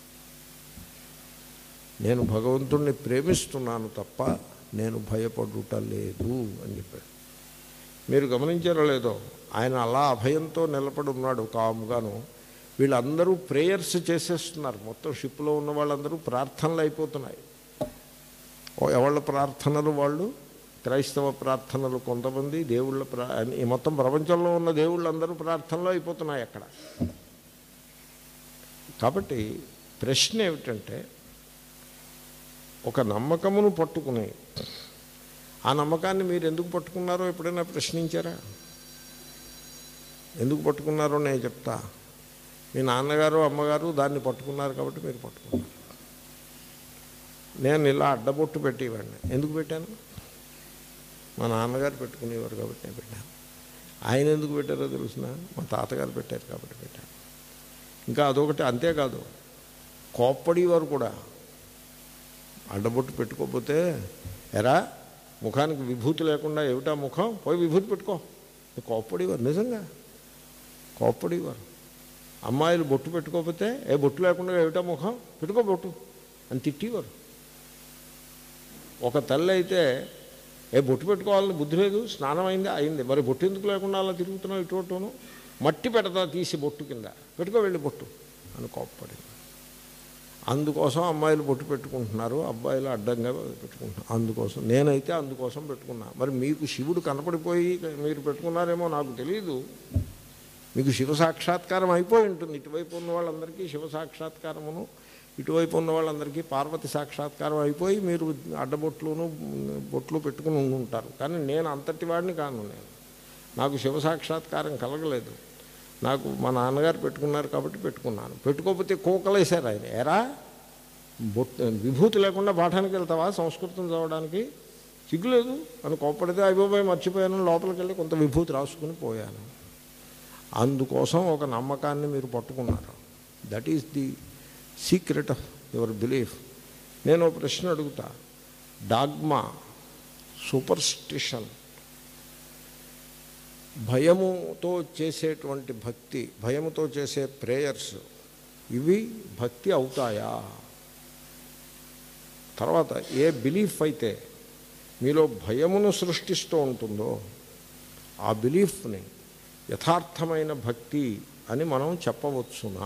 నేను భగవంతుణ్ణి ప్రేమిస్తున్నాను తప్ప నేను భయపడుట లేదు అని చెప్పాడు మీరు గమనించారో లేదో ఆయన అలా అభయంతో నిలబడి ఉన్నాడు కాముగాను వీళ్ళందరూ ప్రేయర్స్ చేసేస్తున్నారు మొత్తం షిప్లో ఉన్న వాళ్ళందరూ ప్రార్థనలు అయిపోతున్నాయి ఓ ఎవళ్ళ ప్రార్థనలు వాళ్ళు క్రైస్తవ ప్రార్థనలు కొంతమంది దేవుళ్ళ ప్రా ఈ మొత్తం ప్రపంచంలో ఉన్న దేవుళ్ళందరూ ప్రార్థనలు అయిపోతున్నాయి అక్కడ కాబట్టి ప్రశ్న ఏమిటంటే ఒక నమ్మకమును పట్టుకుని ఆ నమ్మకాన్ని మీరు ఎందుకు పట్టుకున్నారో ఎప్పుడైనా ప్రశ్నించారా ఎందుకు పట్టుకున్నారో నేను చెప్తా మీ నాన్నగారు అమ్మగారు దాన్ని పట్టుకున్నారు కాబట్టి మీరు పట్టుకున్నారు నేను ఇలా అడ్డబొట్టు పెట్టేవాడిని ఎందుకు పెట్టాను మా నాన్నగారు పెట్టుకునేవారు కాబట్టి నేను పెట్టాను ఆయన ఎందుకు పెట్టారో తెలుసిన మా తాతగారు పెట్టారు కాబట్టి పెట్టాను ఇంకా అదొకటి అంతేకాదు కోప్పడేవారు కూడా అడ్డబొట్టు పెట్టుకోకపోతే ఎరా ముఖానికి విభూతి లేకుండా ఏమిటా ముఖం పోయి విభూతి పెట్టుకో కోప్పడేవారు నిజంగా కోప్పడేవారు అమ్మాయిలు బొట్టు పెట్టుకోకపోతే ఏ బొట్టు లేకుండా ఏమిటా ముఖం పెట్టుకో బొట్టు అని తిట్టేవారు ఒక తల్లి అయితే ఏ బొట్టు పెట్టుకోవాలని బుద్ధి లేదు స్నానం అయిందా అయింది మరి బొట్టు ఎందుకు లేకుండా అలా తిరుగుతున్నావు ఇటు అటును మట్టి పెడతా తీసి బొట్టు కింద పెట్టుకో వెళ్ళి బొట్టు అని కోప్పడింది అందుకోసం అమ్మాయిలు బొట్టు పెట్టుకుంటున్నారు అబ్బాయిలు అడ్డంగా పెట్టుకుంటున్నారు అందుకోసం నేనైతే అందుకోసం పెట్టుకున్నా మరి మీకు శివుడు కనపడిపోయి మీరు పెట్టుకున్నారేమో నాకు తెలియదు మీకు శివ సాక్షాత్కారం అయిపోయి ఉంటుంది ఇటువైపు ఉన్న వాళ్ళందరికీ శివ సాక్షాత్కారమును ఇటువైపు ఉన్న వాళ్ళందరికీ పార్వతి సాక్షాత్కారం అయిపోయి మీరు అడ్డబొట్లును బొట్లు పెట్టుకుని ఉండి ఉంటారు కానీ నేను అంతటి వాడిని కాను నేను నాకు శివ సాక్షాత్కారం కలగలేదు నాకు మా నాన్నగారు పెట్టుకున్నారు కాబట్టి పెట్టుకున్నాను పెట్టుకోకపోతే కోకలేశారు ఆయన ఎరా బొట్టు విభూతి లేకుండా పాఠానికి వెళ్తావా సంస్కృతం చదవడానికి సిగ్గులేదు అని కోప్పడితే అయిపోయి మర్చిపోయాను లోపలికి వెళ్ళి కొంత విభూతి రాసుకుని పోయాను అందుకోసం ఒక నమ్మకాన్ని మీరు పట్టుకున్నారు that is the secret of your belief నేను ఒక ప్రశ్న అడుగుతా డాగ్మా సూపర్స్టిషన్ భయముతో చేసేటువంటి భక్తి భయముతో చేసే ప్రేయర్స్ ఇవి భక్తి అవుతాయా తర్వాత ఏ బిలీఫ్ అయితే మీలో భయమును సృష్టిస్తూ ఉంటుందో ఆ బిలీఫ్ని యథార్థమైన భక్తి అని మనం చెప్పవచ్చునా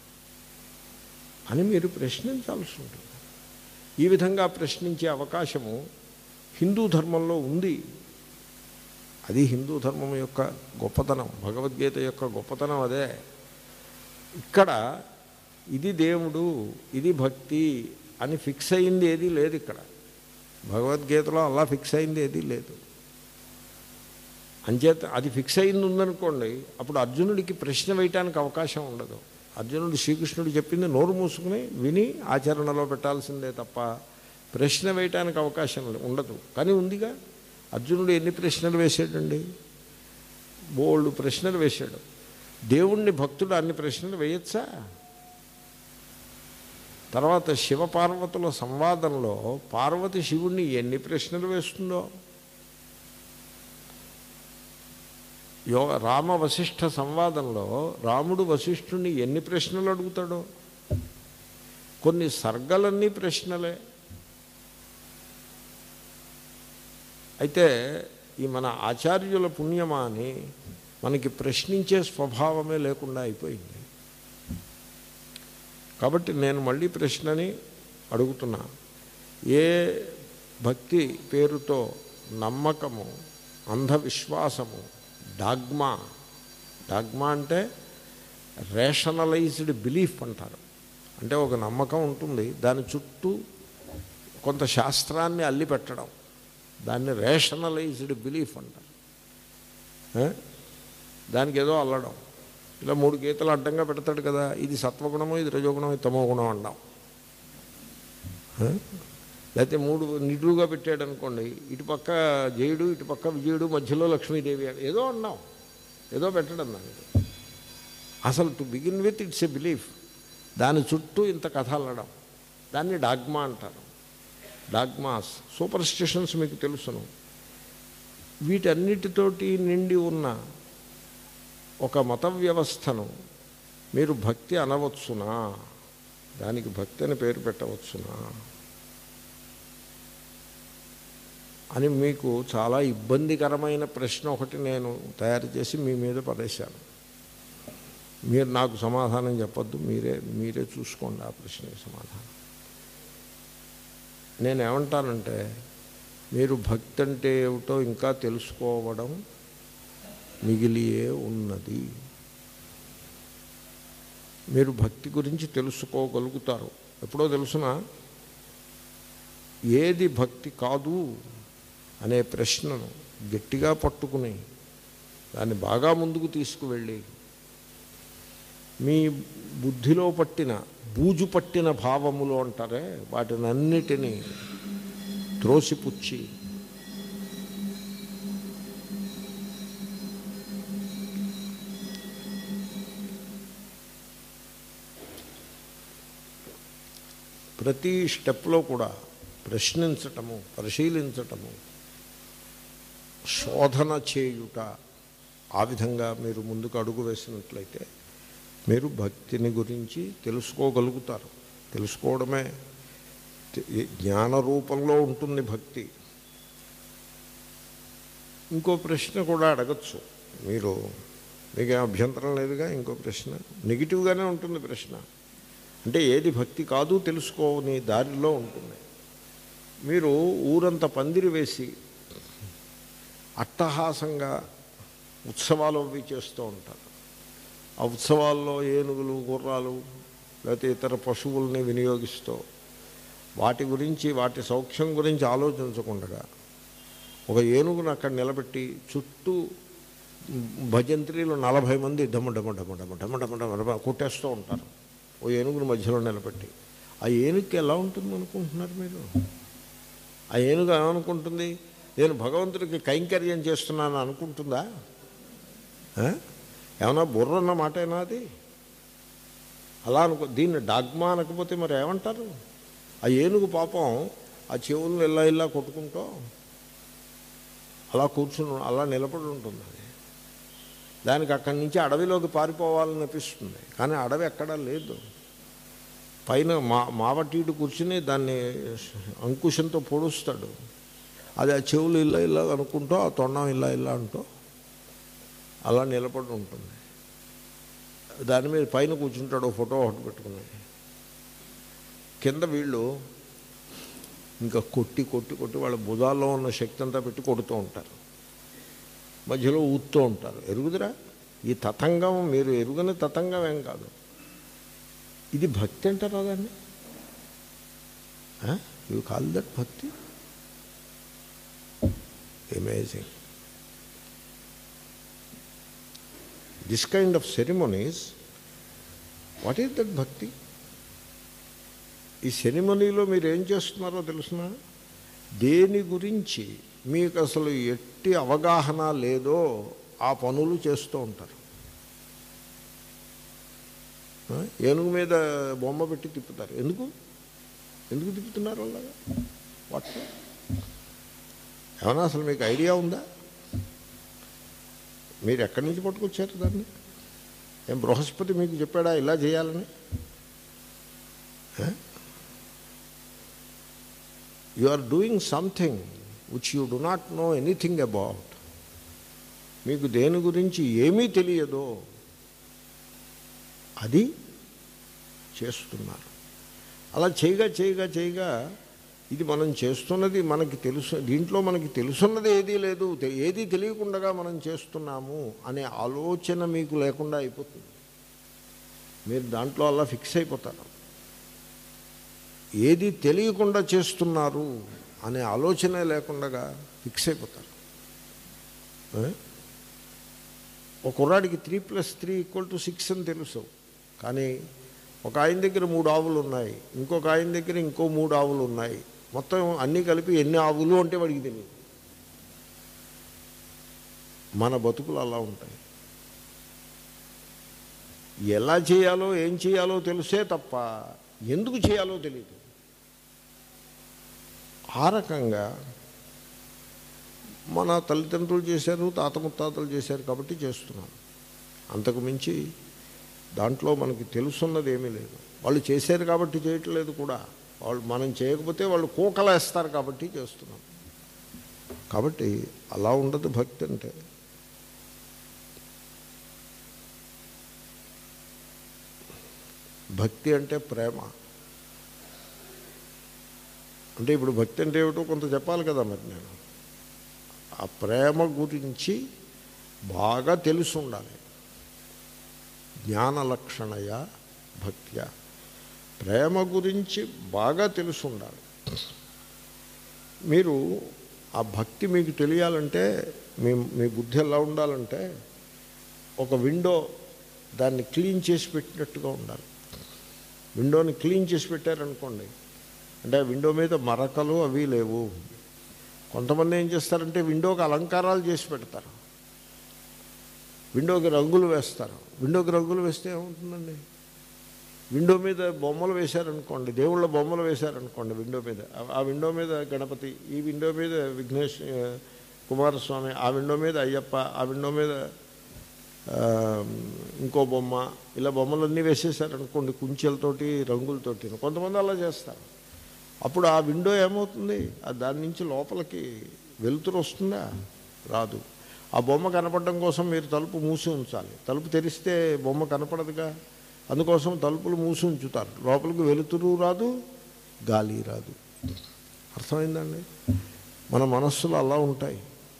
అని మీరు ప్రశ్నించాల్సి ఉంటుంది ఈ విధంగా ప్రశ్నించే అవకాశము హిందూ ధర్మంలో ఉంది అది హిందూ ధర్మం యొక్క గొప్పతనం భగవద్గీత యొక్క గొప్పతనం అదే ఇక్కడ ఇది దేవుడు ఇది భక్తి అని ఫిక్స్ అయింది ఏదీ లేదు ఇక్కడ భగవద్గీతలో అలా ఫిక్స్ అయింది ఏదీ లేదు అంచేత అది ఫిక్స్ అయింది ఉందనుకోండి అప్పుడు అర్జునుడికి ప్రశ్న వేయటానికి అవకాశం ఉండదు అర్జునుడు శ్రీకృష్ణుడు చెప్పింది నోరు మూసుకుని విని ఆచరణలో పెట్టాల్సిందే తప్ప ప్రశ్న వేయటానికి అవకాశం ఉండదు కానీ ఉందిగా అర్జునుడు ఎన్ని ప్రశ్నలు వేసాడండి బోల్డ్ ప్రశ్నలు వేశాడు దేవుణ్ణి భక్తుడు అన్ని ప్రశ్నలు వేయచ్చా తర్వాత శివపార్వతుల సంవాదంలో పార్వతి శివుణ్ణి ఎన్ని ప్రశ్నలు వేస్తుందో యో రామ వశిష్ఠ సంవాదంలో రాముడు వశిష్ఠుణ్ణి ఎన్ని ప్రశ్నలు అడుగుతాడో కొన్ని సర్గలన్నీ ప్రశ్నలే అయితే ఈ మన ఆచార్యుల పుణ్యమా అని మనకి ప్రశ్నించే స్వభావమే లేకుండా అయిపోయింది కాబట్టి నేను మళ్ళీ ప్రశ్నని అడుగుతున్నా ఏ భక్తి పేరుతో నమ్మకము అంధవిశ్వాసము డాగ్మా డాగ్మా అంటే రేషనలైజ్డ్ బిలీఫ్ అంటారు అంటే ఒక నమ్మకం ఉంటుంది దాని చుట్టూ కొంత శాస్త్రాన్ని అల్లి పెట్టడం దాన్ని రేషనలైజ్డ్ బిలీఫ్ అంటారు ఏ? దానికి ఏదో అల్లడం ఇలా మూడు గీతలు అడ్డంగా పెడతాడు కదా ఇది సత్వగుణము ఇది రజోగుణం ఇది తమో గుణం అంటాం ఏ? లేకపోతే మూడు నిడుగా పెట్టాడు అనుకోండి ఇటు పక్క జయుడు ఇటు పక్క విజయుడు మధ్యలో లక్ష్మీదేవి ఏదో అన్నాం ఏదో పెట్టడం దానికి అసలు to begin with it's a belief దాని చుట్టూ ఇంత కథ అల్లడం దాన్ని డాగ్మా అంటారు డాగ్మాస్ సూపర్ స్టిషన్స్ మీకు తెలుసును వీటన్నిటితోటి నిండి ఉన్న ఒక మత వ్యవస్థను మీరు భక్తి అనవచ్చునా దానికి భక్తి అని పేరు పెట్టవచ్చునా అని మీకు చాలా ఇబ్బందికరమైన ప్రశ్న ఒకటి నేను తయారు చేసి మీ మీద పడేశాను మీరు నాకు సమాధానం చెప్పొద్దు మీరే మీరే చూసుకోండి ఆ ప్రశ్నకి సమాధానం నేను ఏమంటానంటే మీరు భక్తి అంటే ఏమిటో ఇంకా తెలుసుకోవడం మిగిలియే ఉన్నది మీరు భక్తి గురించి తెలుసుకోగలుగుతారు ఎప్పుడో తెలుసిన ఏది భక్తి కాదు అనే ప్రశ్నను గట్టిగా పట్టుకుని దాన్ని బాగా ముందుకు తీసుకువెళ్ళి మీ బుద్ధిలో పట్టిన బూజు పట్టిన భావములు అంటారే వాటిని అన్నిటినీ త్రోసిపుచ్చి ప్రతి స్టెప్లో కూడా ప్రశ్నించటము పరిశీలించటము శోధన చేయుట ఆ విధంగా మీరు ముందుకు అడుగు వేసినట్లయితే మీరు భక్తిని గురించి తెలుసుకోగలుగుతారు తెలుసుకోవడమే తె- జ్ఞాన రూపంలో ఉంటుంది భక్తి ఇంకో ప్రశ్న కూడా అడగచ్చు మీరు మీకేం అభ్యంతరం లేదుగా ఇంకో ప్రశ్న నెగిటివ్గానే ఉంటుంది ప్రశ్న అంటే ఏది భక్తి కాదు తెలుసుకోని దారిలో ఉంటుంది మీరు ఊరంతా పందిరి వేసి అట్టహాసంగా ఉత్సవాలు అవి చేస్తూ ఉంటారు ఆ ఉత్సవాల్లో ఏనుగులు గుర్రాలు లేకపోతే ఇతర పశువుల్ని వినియోగిస్తూ వాటి గురించి వాటి సౌఖ్యం గురించి ఆలోచించకుండా ఒక ఏనుగును అక్కడ నిలబెట్టి చుట్టూ భజంత్రీలు నలభై మంది డమ డమ డమ డమ డమ డమ డమ డమ కొట్టేస్తూ ఉంటారు ఓ ఏనుగుని మధ్యలో నిలబెట్టి ఆ ఏనుగుకి ఎలా ఉంటుంది అనుకుంటున్నారు మీరు ఆ ఏనుగు ఏమనుకుంటుంది నేను భగవంతుడికి కైంకర్యం చేస్తున్నాను అనుకుంటుందా ఆ? ఏమన్నా బుర్ర అన్న మాటేనా అది అలా అనుకో దీన్ని డాగ్మా అనకపోతే మరి ఏమంటారు ఆ ఏనుగు పాపం ఆ చెవులను ఇలా ఇలా కొట్టుకుంటూ అలా కూర్చుని అలా నిలబడి ఉంటుంది అది దానికి అక్కడి నుంచి అడవిలోకి పారిపోవాలని అనిపిస్తుంది కానీ అడవి ఎక్కడా లేదు పైన మా మావటీడు కూర్చుని దాన్ని అంకుశంతో పొడుస్తాడు అది ఆ చెవులు ఇలా ఇలా అనుకుంటూ ఆ తొండం ఇలా ఇలా అంటూ అలా నిలబడి ఉంటుంది దాని మీద పైన కూర్చుంటాడు ఓ ఫోటో ఒకటి పెట్టుకుని కింద వీళ్ళు ఇంకా కొట్టి కొట్టి కొట్టి వాళ్ళ భుజాల్లో ఉన్న శక్తి అంతా పెట్టి కొడుతూ ఉంటారు మధ్యలో ఊత్తూ ఉంటారు ఎరుగుదురా ఈ తతంగం మీరు ఎరుగని తతంగం ఏం కాదు ఇది భక్తి అంటారా దాన్ని you call that bhakti amazing this kind of ceremonies what is that bhakti ఈ సెరిమనీలో మీరు ఏం చేస్తున్నారో తెలుసిన దేని గురించి మీకు అసలు ఎట్టి అవగాహన లేదో ఆ పనులు చేస్తూ ఉంటారు ఆ? ఏనుగు మీద బొమ్మ పెట్టి తిప్పుతారు ఎందుకు ఎందుకు తిప్పుతున్నారు అలాగా వాట్ ఏమన్నా అసలు మీకు ఐడియా ఉందా మీరు ఎక్కడి నుంచి పట్టుకొచ్చారు దాన్ని ఏం బృహస్పతి మీకు చెప్పాడా ఇలా చేయాలని you are doing something which you do not know anything about మీకు దేని గురించి ఏమీ తెలియదో అది చేస్తున్నారు అలా చేయగా చేయగా చేయగా ఇది మనం చేస్తున్నది మనకి తెలుసు దీంట్లో మనకి తెలుసున్నది ఏదీ లేదు తె- ఏదీ తెలియకుండా మనం చేస్తున్నాము అనే ఆలోచన మీకు లేకుండా అయిపోతుంది మీరు దాంట్లో అలా ఫిక్స్ అయిపోతారు ఏది తెలియకుండా చేస్తున్నారు అనే ఆలోచనే లేకుండా ఫిక్స్ అయిపోతారు ఏ? ఒక కుర్రాడికి three plus three equal to six అని తెలుసు కానీ ఒక ఆయన దగ్గర మూడు ఆవులు ఉన్నాయి ఇంకొక ఆయన దగ్గర ఇంకో మూడు ఆవులు ఉన్నాయి మొత్తం అన్నీ కలిపి ఎన్ని ఆవులు అంటే వాడికి తెలియదు మన బతుకులు అలా ఉంటాయి ఎలా చేయాలో ఏం చేయాలో తెలిసే తప్ప ఎందుకు చేయాలో తెలియదు ఆ రకంగా మన తల్లిదండ్రులు చేశారు తాత ముత్తాతలు చేశారు కాబట్టి చేస్తున్నాం అంతకు మించి దాంట్లో మనకి తెలుసున్నది ఏమీ లేదు వాళ్ళు చేశారు కాబట్టి చేయట్లేదు కూడా వాళ్ళు మనం చేయకపోతే వాళ్ళు కూకలేస్తారు కాబట్టి చేస్తున్నాం కాబట్టి అలా ఉండదు భక్తి అంటే భక్తి అంటే ప్రేమ అంటే ఇప్పుడు భక్తి అంటే ఏమిటో కొంత చెప్పాలి కదా మరి నేను ఆ ప్రేమ గురించి బాగా తెలిసి ఉండాలి జ్ఞాన లక్షణయ భక్త్య ప్రేమ గురించి బాగా తెలిసి ఉండాలి మీరు ఆ భక్తి మీకు తెలియాలంటే మీ మీ బుద్ధి ఎలా ఉండాలంటే ఒక విండో దాన్ని క్లీన్ చేసి పెట్టినట్టుగా ఉండాలి విండోని క్లీన్ చేసి పెట్టారనుకోండి అంటే ఆ విండో మీద మరకలు అవి లేవు కొంతమంది ఏం చేస్తారంటే విండోకి అలంకారాలు చేసి పెడతారు విండోకి రంగులు వేస్తారు విండోకి రంగులు వేస్తే ఏమవుతుందండి విండో మీద బొమ్మలు వేశారనుకోండి దేవుళ్ళ బొమ్మలు వేశారనుకోండి విండో మీద ఆ- ఆ విండో మీద గణపతి ఈ విండో మీద విఘ్నేష్ ఆ, కుమారస్వామి ఆ విండో మీద అయ్యప్ప ఆ విండో మీద ఆ, ఇంకో బొమ్మ ఇలా బొమ్మలన్నీ వేసేసారనుకోండి కుంచెలతోటి రంగులతోటి కొంతమంది అలా చేస్తారు అప్పుడు ఆ విండో ఏమవుతుంది ఆ దాని నుంచి లోపలికి వెలుతురు వస్తుందా రాదు ఆ బొమ్మ కనపడడం కోసం మీరు తలుపు మూసి ఉంచాలి తలుపు తెరిస్తే బొమ్మ కనపడదుగా అందుకోసం తలుపులు మూసి ఉంచుతారు లోపలికి వెలుతురు రాదు గాలి రాదు అర్థమైందండి మన మనస్సులు అలా ఉంటాయి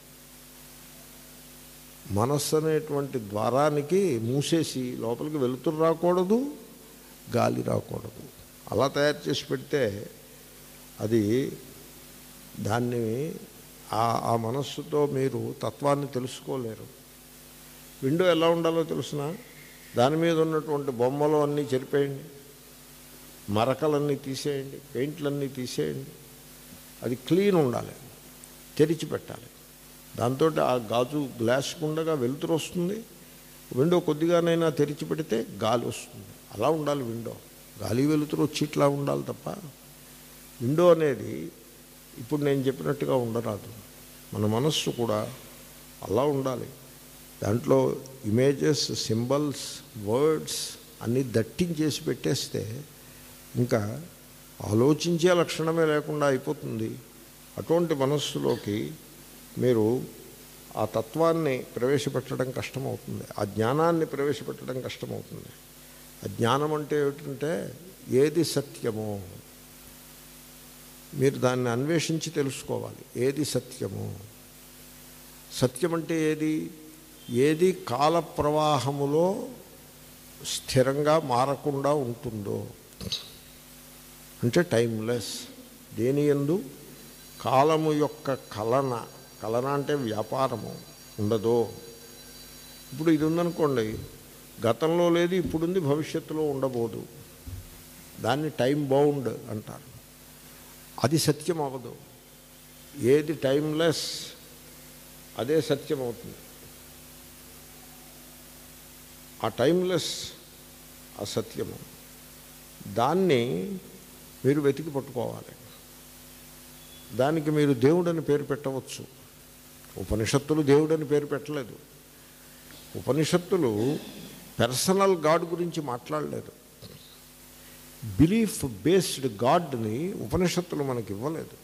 మనస్సు అనేటువంటి ద్వారానికి మూసేసి లోపలికి వెలుతురు రాకూడదు గాలి రాకూడదు అలా తయారు చేసి పెడితే అది దాన్ని ఆ ఆ మనస్సుతో మీరు తత్వాన్ని తెలుసుకోలేరు విండో ఎలా ఉండాలో తెలుసిన దాని మీద ఉన్నటువంటి బొమ్మలు అన్నీ చెరిపేయండి మరకలన్నీ తీసేయండి పెయింట్లన్నీ తీసేయండి అది క్లీన్ ఉండాలి తెరిచి పెట్టాలి దాంతో ఆ గాజు గ్లాస్ గుండగా వెలుతురు వస్తుంది విండో కొద్దిగానైనా తెరిచి పెడితే గాలి వస్తుంది అలా ఉండాలి విండో గాలి వెలుతురు వచ్చి ఇట్లా ఉండాలి తప్ప విండో అనేది ఇప్పుడు నేను చెప్పినట్టుగా ఉండరాదు మన మనస్సు కూడా అలా ఉండాలి దాంట్లో ఇమేజెస్ సింబల్స్ వర్డ్స్ అన్నీ దట్టించేసి పెట్టేస్తే ఇంకా ఆలోచించే లక్షణమే లేకుండా అయిపోతుంది అటువంటి మనస్సులోకి మీరు ఆ తత్వాన్ని ప్రవేశపెట్టడం కష్టమవుతుంది ఆ జ్ఞానాన్ని ప్రవేశపెట్టడం కష్టమవుతుంది ఆ జ్ఞానం అంటే ఏమిటంటే ఏది సత్యమో మీరు దాన్ని అన్వేషించి తెలుసుకోవాలి ఏది సత్యము సత్యం అంటే ఏది ఏది కాల ప్రవాహములో స్థిరంగా మారకుండా ఉంటుందో అంటే టైమ్లెస్ దేని ఎందు కాలము యొక్క కలన కలన అంటే వ్యాపారము ఉండదో ఇప్పుడు ఇది ఉందనుకోండి గతంలో లేదు ఇప్పుడుంది భవిష్యత్తులో ఉండబోదు దాన్ని టైం బౌండ్ అంటారు అది సత్యం అవ్వదు ఏది టైమ్లెస్ అదే సత్యం అవుతుంది ఆ టైమ్లెస్ ఆ సత్యము దాన్ని మీరు వెతికి పట్టుకోవాలి దానికి మీరు దేవుడని పేరు పెట్టవచ్చు ఉపనిషత్తులు దేవుడని పేరు పెట్టలేదు ఉపనిషత్తులు పర్సనల్ గాడ్ గురించి మాట్లాడలేదు బిలీఫ్ బేస్డ్ గాడ్ని ఉపనిషత్తులు మనకి ఇవ్వలేదు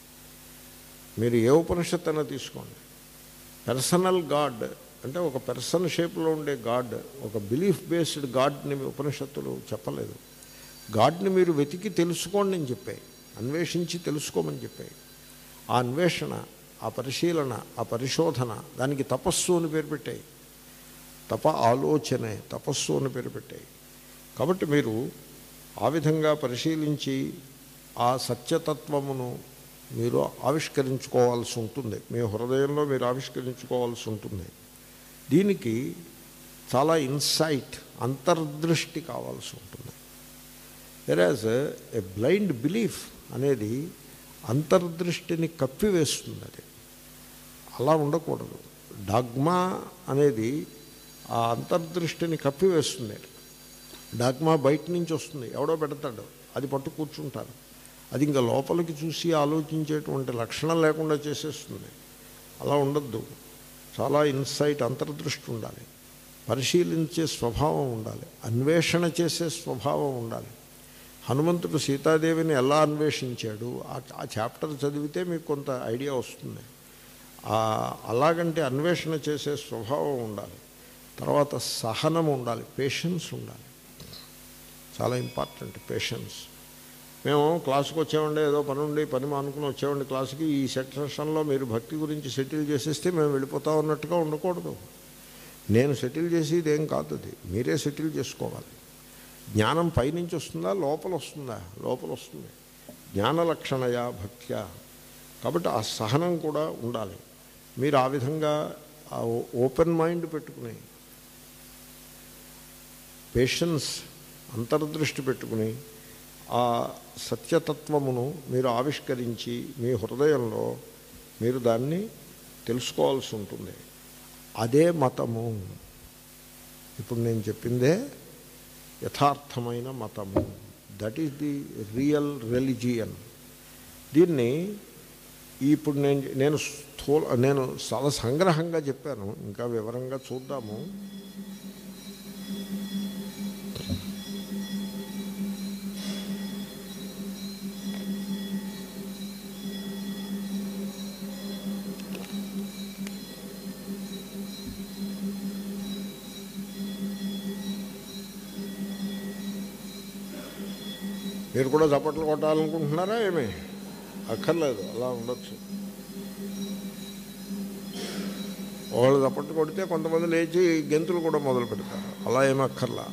మీరు ఏ ఉపనిషత్తు అయినా తీసుకోండి పర్సనల్ గాడ్ అంటే ఒక పర్సన్ షేప్లో ఉండే గాడ్ ఒక బిలీఫ్ బేస్డ్ గాడ్ని ఉపనిషత్తులు చెప్పలేదు గాడ్ని మీరు వెతికి తెలుసుకోండి అని చెప్పాయి అన్వేషించి తెలుసుకోమని చెప్పాయి ఆ అన్వేషణ ఆ పరిశీలన ఆ పరిశోధన దానికి తపస్సు అని పేరు పెట్టాయి తప ఆలోచనే తపస్సు అని పేరు పెట్టాయి కాబట్టి మీరు ఆ విధంగా పరిశీలించి ఆ సత్యతత్వమును మీరు ఆవిష్కరించుకోవాల్సి ఉంటుంది మీ హృదయంలో మీరు ఆవిష్కరించుకోవాల్సి ఉంటుంది దీనికి చాలా ఇన్సైట్ అంతర్దృష్టి కావాల్సి ఉంటుంది వెరాజ్ ఏ బ్లైండ్ బిలీఫ్ అనేది అంతర్దృష్టిని కప్పివేస్తుంది అది అలా ఉండకూడదు డాగ్మా అనేది ఆ అంతర్దృష్టిని కప్పివేస్తుంది డాగ్మా బయట నుంచి వస్తుంది ఎవడో పెడతాడు అది పట్టు కూర్చుంటారు అది ఇంకా లోపలికి చూసి ఆలోచించేటువంటి లక్షణం లేకుండా చేసేస్తుంది అలా ఉండద్దు చాలా ఇన్సైట్ అంతర్దృష్టి ఉండాలి పరిశీలించే స్వభావం ఉండాలి అన్వేషణ చేసే స్వభావం ఉండాలి హనుమంతుడు సీతాదేవిని ఎలా అన్వేషించాడు ఆ- ఆ చాప్టర్ చదివితే మీకు కొంత ఐడియా వస్తుంది ఆ- అలాగంటే అన్వేషణ చేసే స్వభావం ఉండాలి తర్వాత సహనం ఉండాలి పేషెన్స్ ఉండాలి చాలా ఇంపార్టెంట్ పేషెన్స్ మేము క్లాసుకు వచ్చామండి ఏదో పని ఉండి పని మానుకుని వచ్చామండి క్లాసుకి ఈ సెక్షన్లో మీరు భక్తి గురించి సెటిల్ చేసేస్తే మేము వెళ్ళిపోతా ఉన్నట్టుగా ఉండకూడదు నేను సెటిల్ చేసేది ఏం కాదు అది మీరే సెటిల్ చేసుకోవాలి జ్ఞానం పైనుంచి వస్తుందా లోపల వస్తుందా లోపల వస్తుంది జ్ఞాన లక్షణయా భక్త్యా కాబట్టి ఆ సహనం కూడా ఉండాలి మీరు ఆ విధంగా ఆ ఓపెన్ మైండ్ పెట్టుకుని పేషెన్స్ అంతర్దృష్టి పెట్టుకుని ఆ సత్యతత్వమును మీరు ఆవిష్కరించి మీ హృదయంలో మీరు దాన్ని తెలుసుకోవాల్సి ఉంటుంది అదే మతము ఇప్పుడు నేను చెప్పిందే యథార్థమైన మతము that is the real religion దీన్ని ఇప్పుడు నేను నేను స్థూల నేను చాలా సంగ్రహంగా చెప్పాను ఇంకా వివరంగా చూద్దాము మీరు కూడా చప్పట్లు కొట్టాలనుకుంటున్నారా ఏమి అక్కర్లేదు అలా ఉండొచ్చు వాళ్ళు చప్పట్లు కొడితే కొంతమంది లేచి గెంతులు కూడా మొదలు పెడతారు అలా ఏమీ అక్కర్లా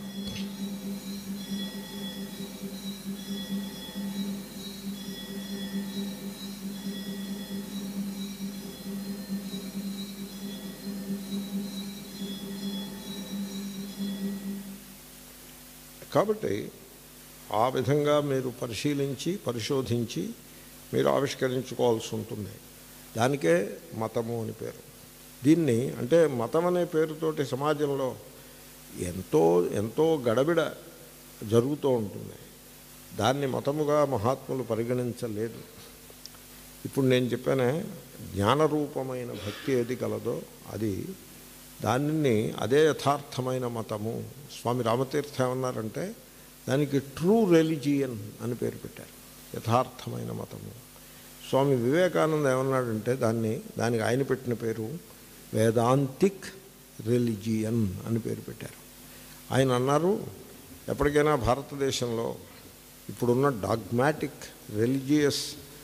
కాబట్టి ఆ విధంగా మీరు పరిశీలించి పరిశోధించి మీరు ఆవిష్కరించుకోవాల్సి ఉంటుంది దానికే మతము అని పేరు దీన్ని అంటే మతం అనే పేరుతోటి సమాజంలో ఎంతో ఎంతో గడబిడ జరుగుతూ ఉంటుంది దాన్ని మతముగా మహాత్ములు పరిగణించలేదు ఇప్పుడు నేను చెప్పానే జ్ఞానరూపమైన భక్తి ఏది కలదో అది దానిని అదే యథార్థమైన మతము స్వామి రామతీర్థ ఏమన్నారంటే దానికి ట్రూ రెలిజియన్ అని పేరు పెట్టారు యథార్థమైన మతము స్వామి వివేకానంద ఏమన్నాడంటే దాన్ని దానికి ఆయన పెట్టిన పేరు వేదాంతిక్ రిలిజియన్ అని పేరు పెట్టారు ఆయన అన్నారు ఎప్పటికైనా భారతదేశంలో ఇప్పుడున్న డాగ్మాటిక్ రిలీజియస్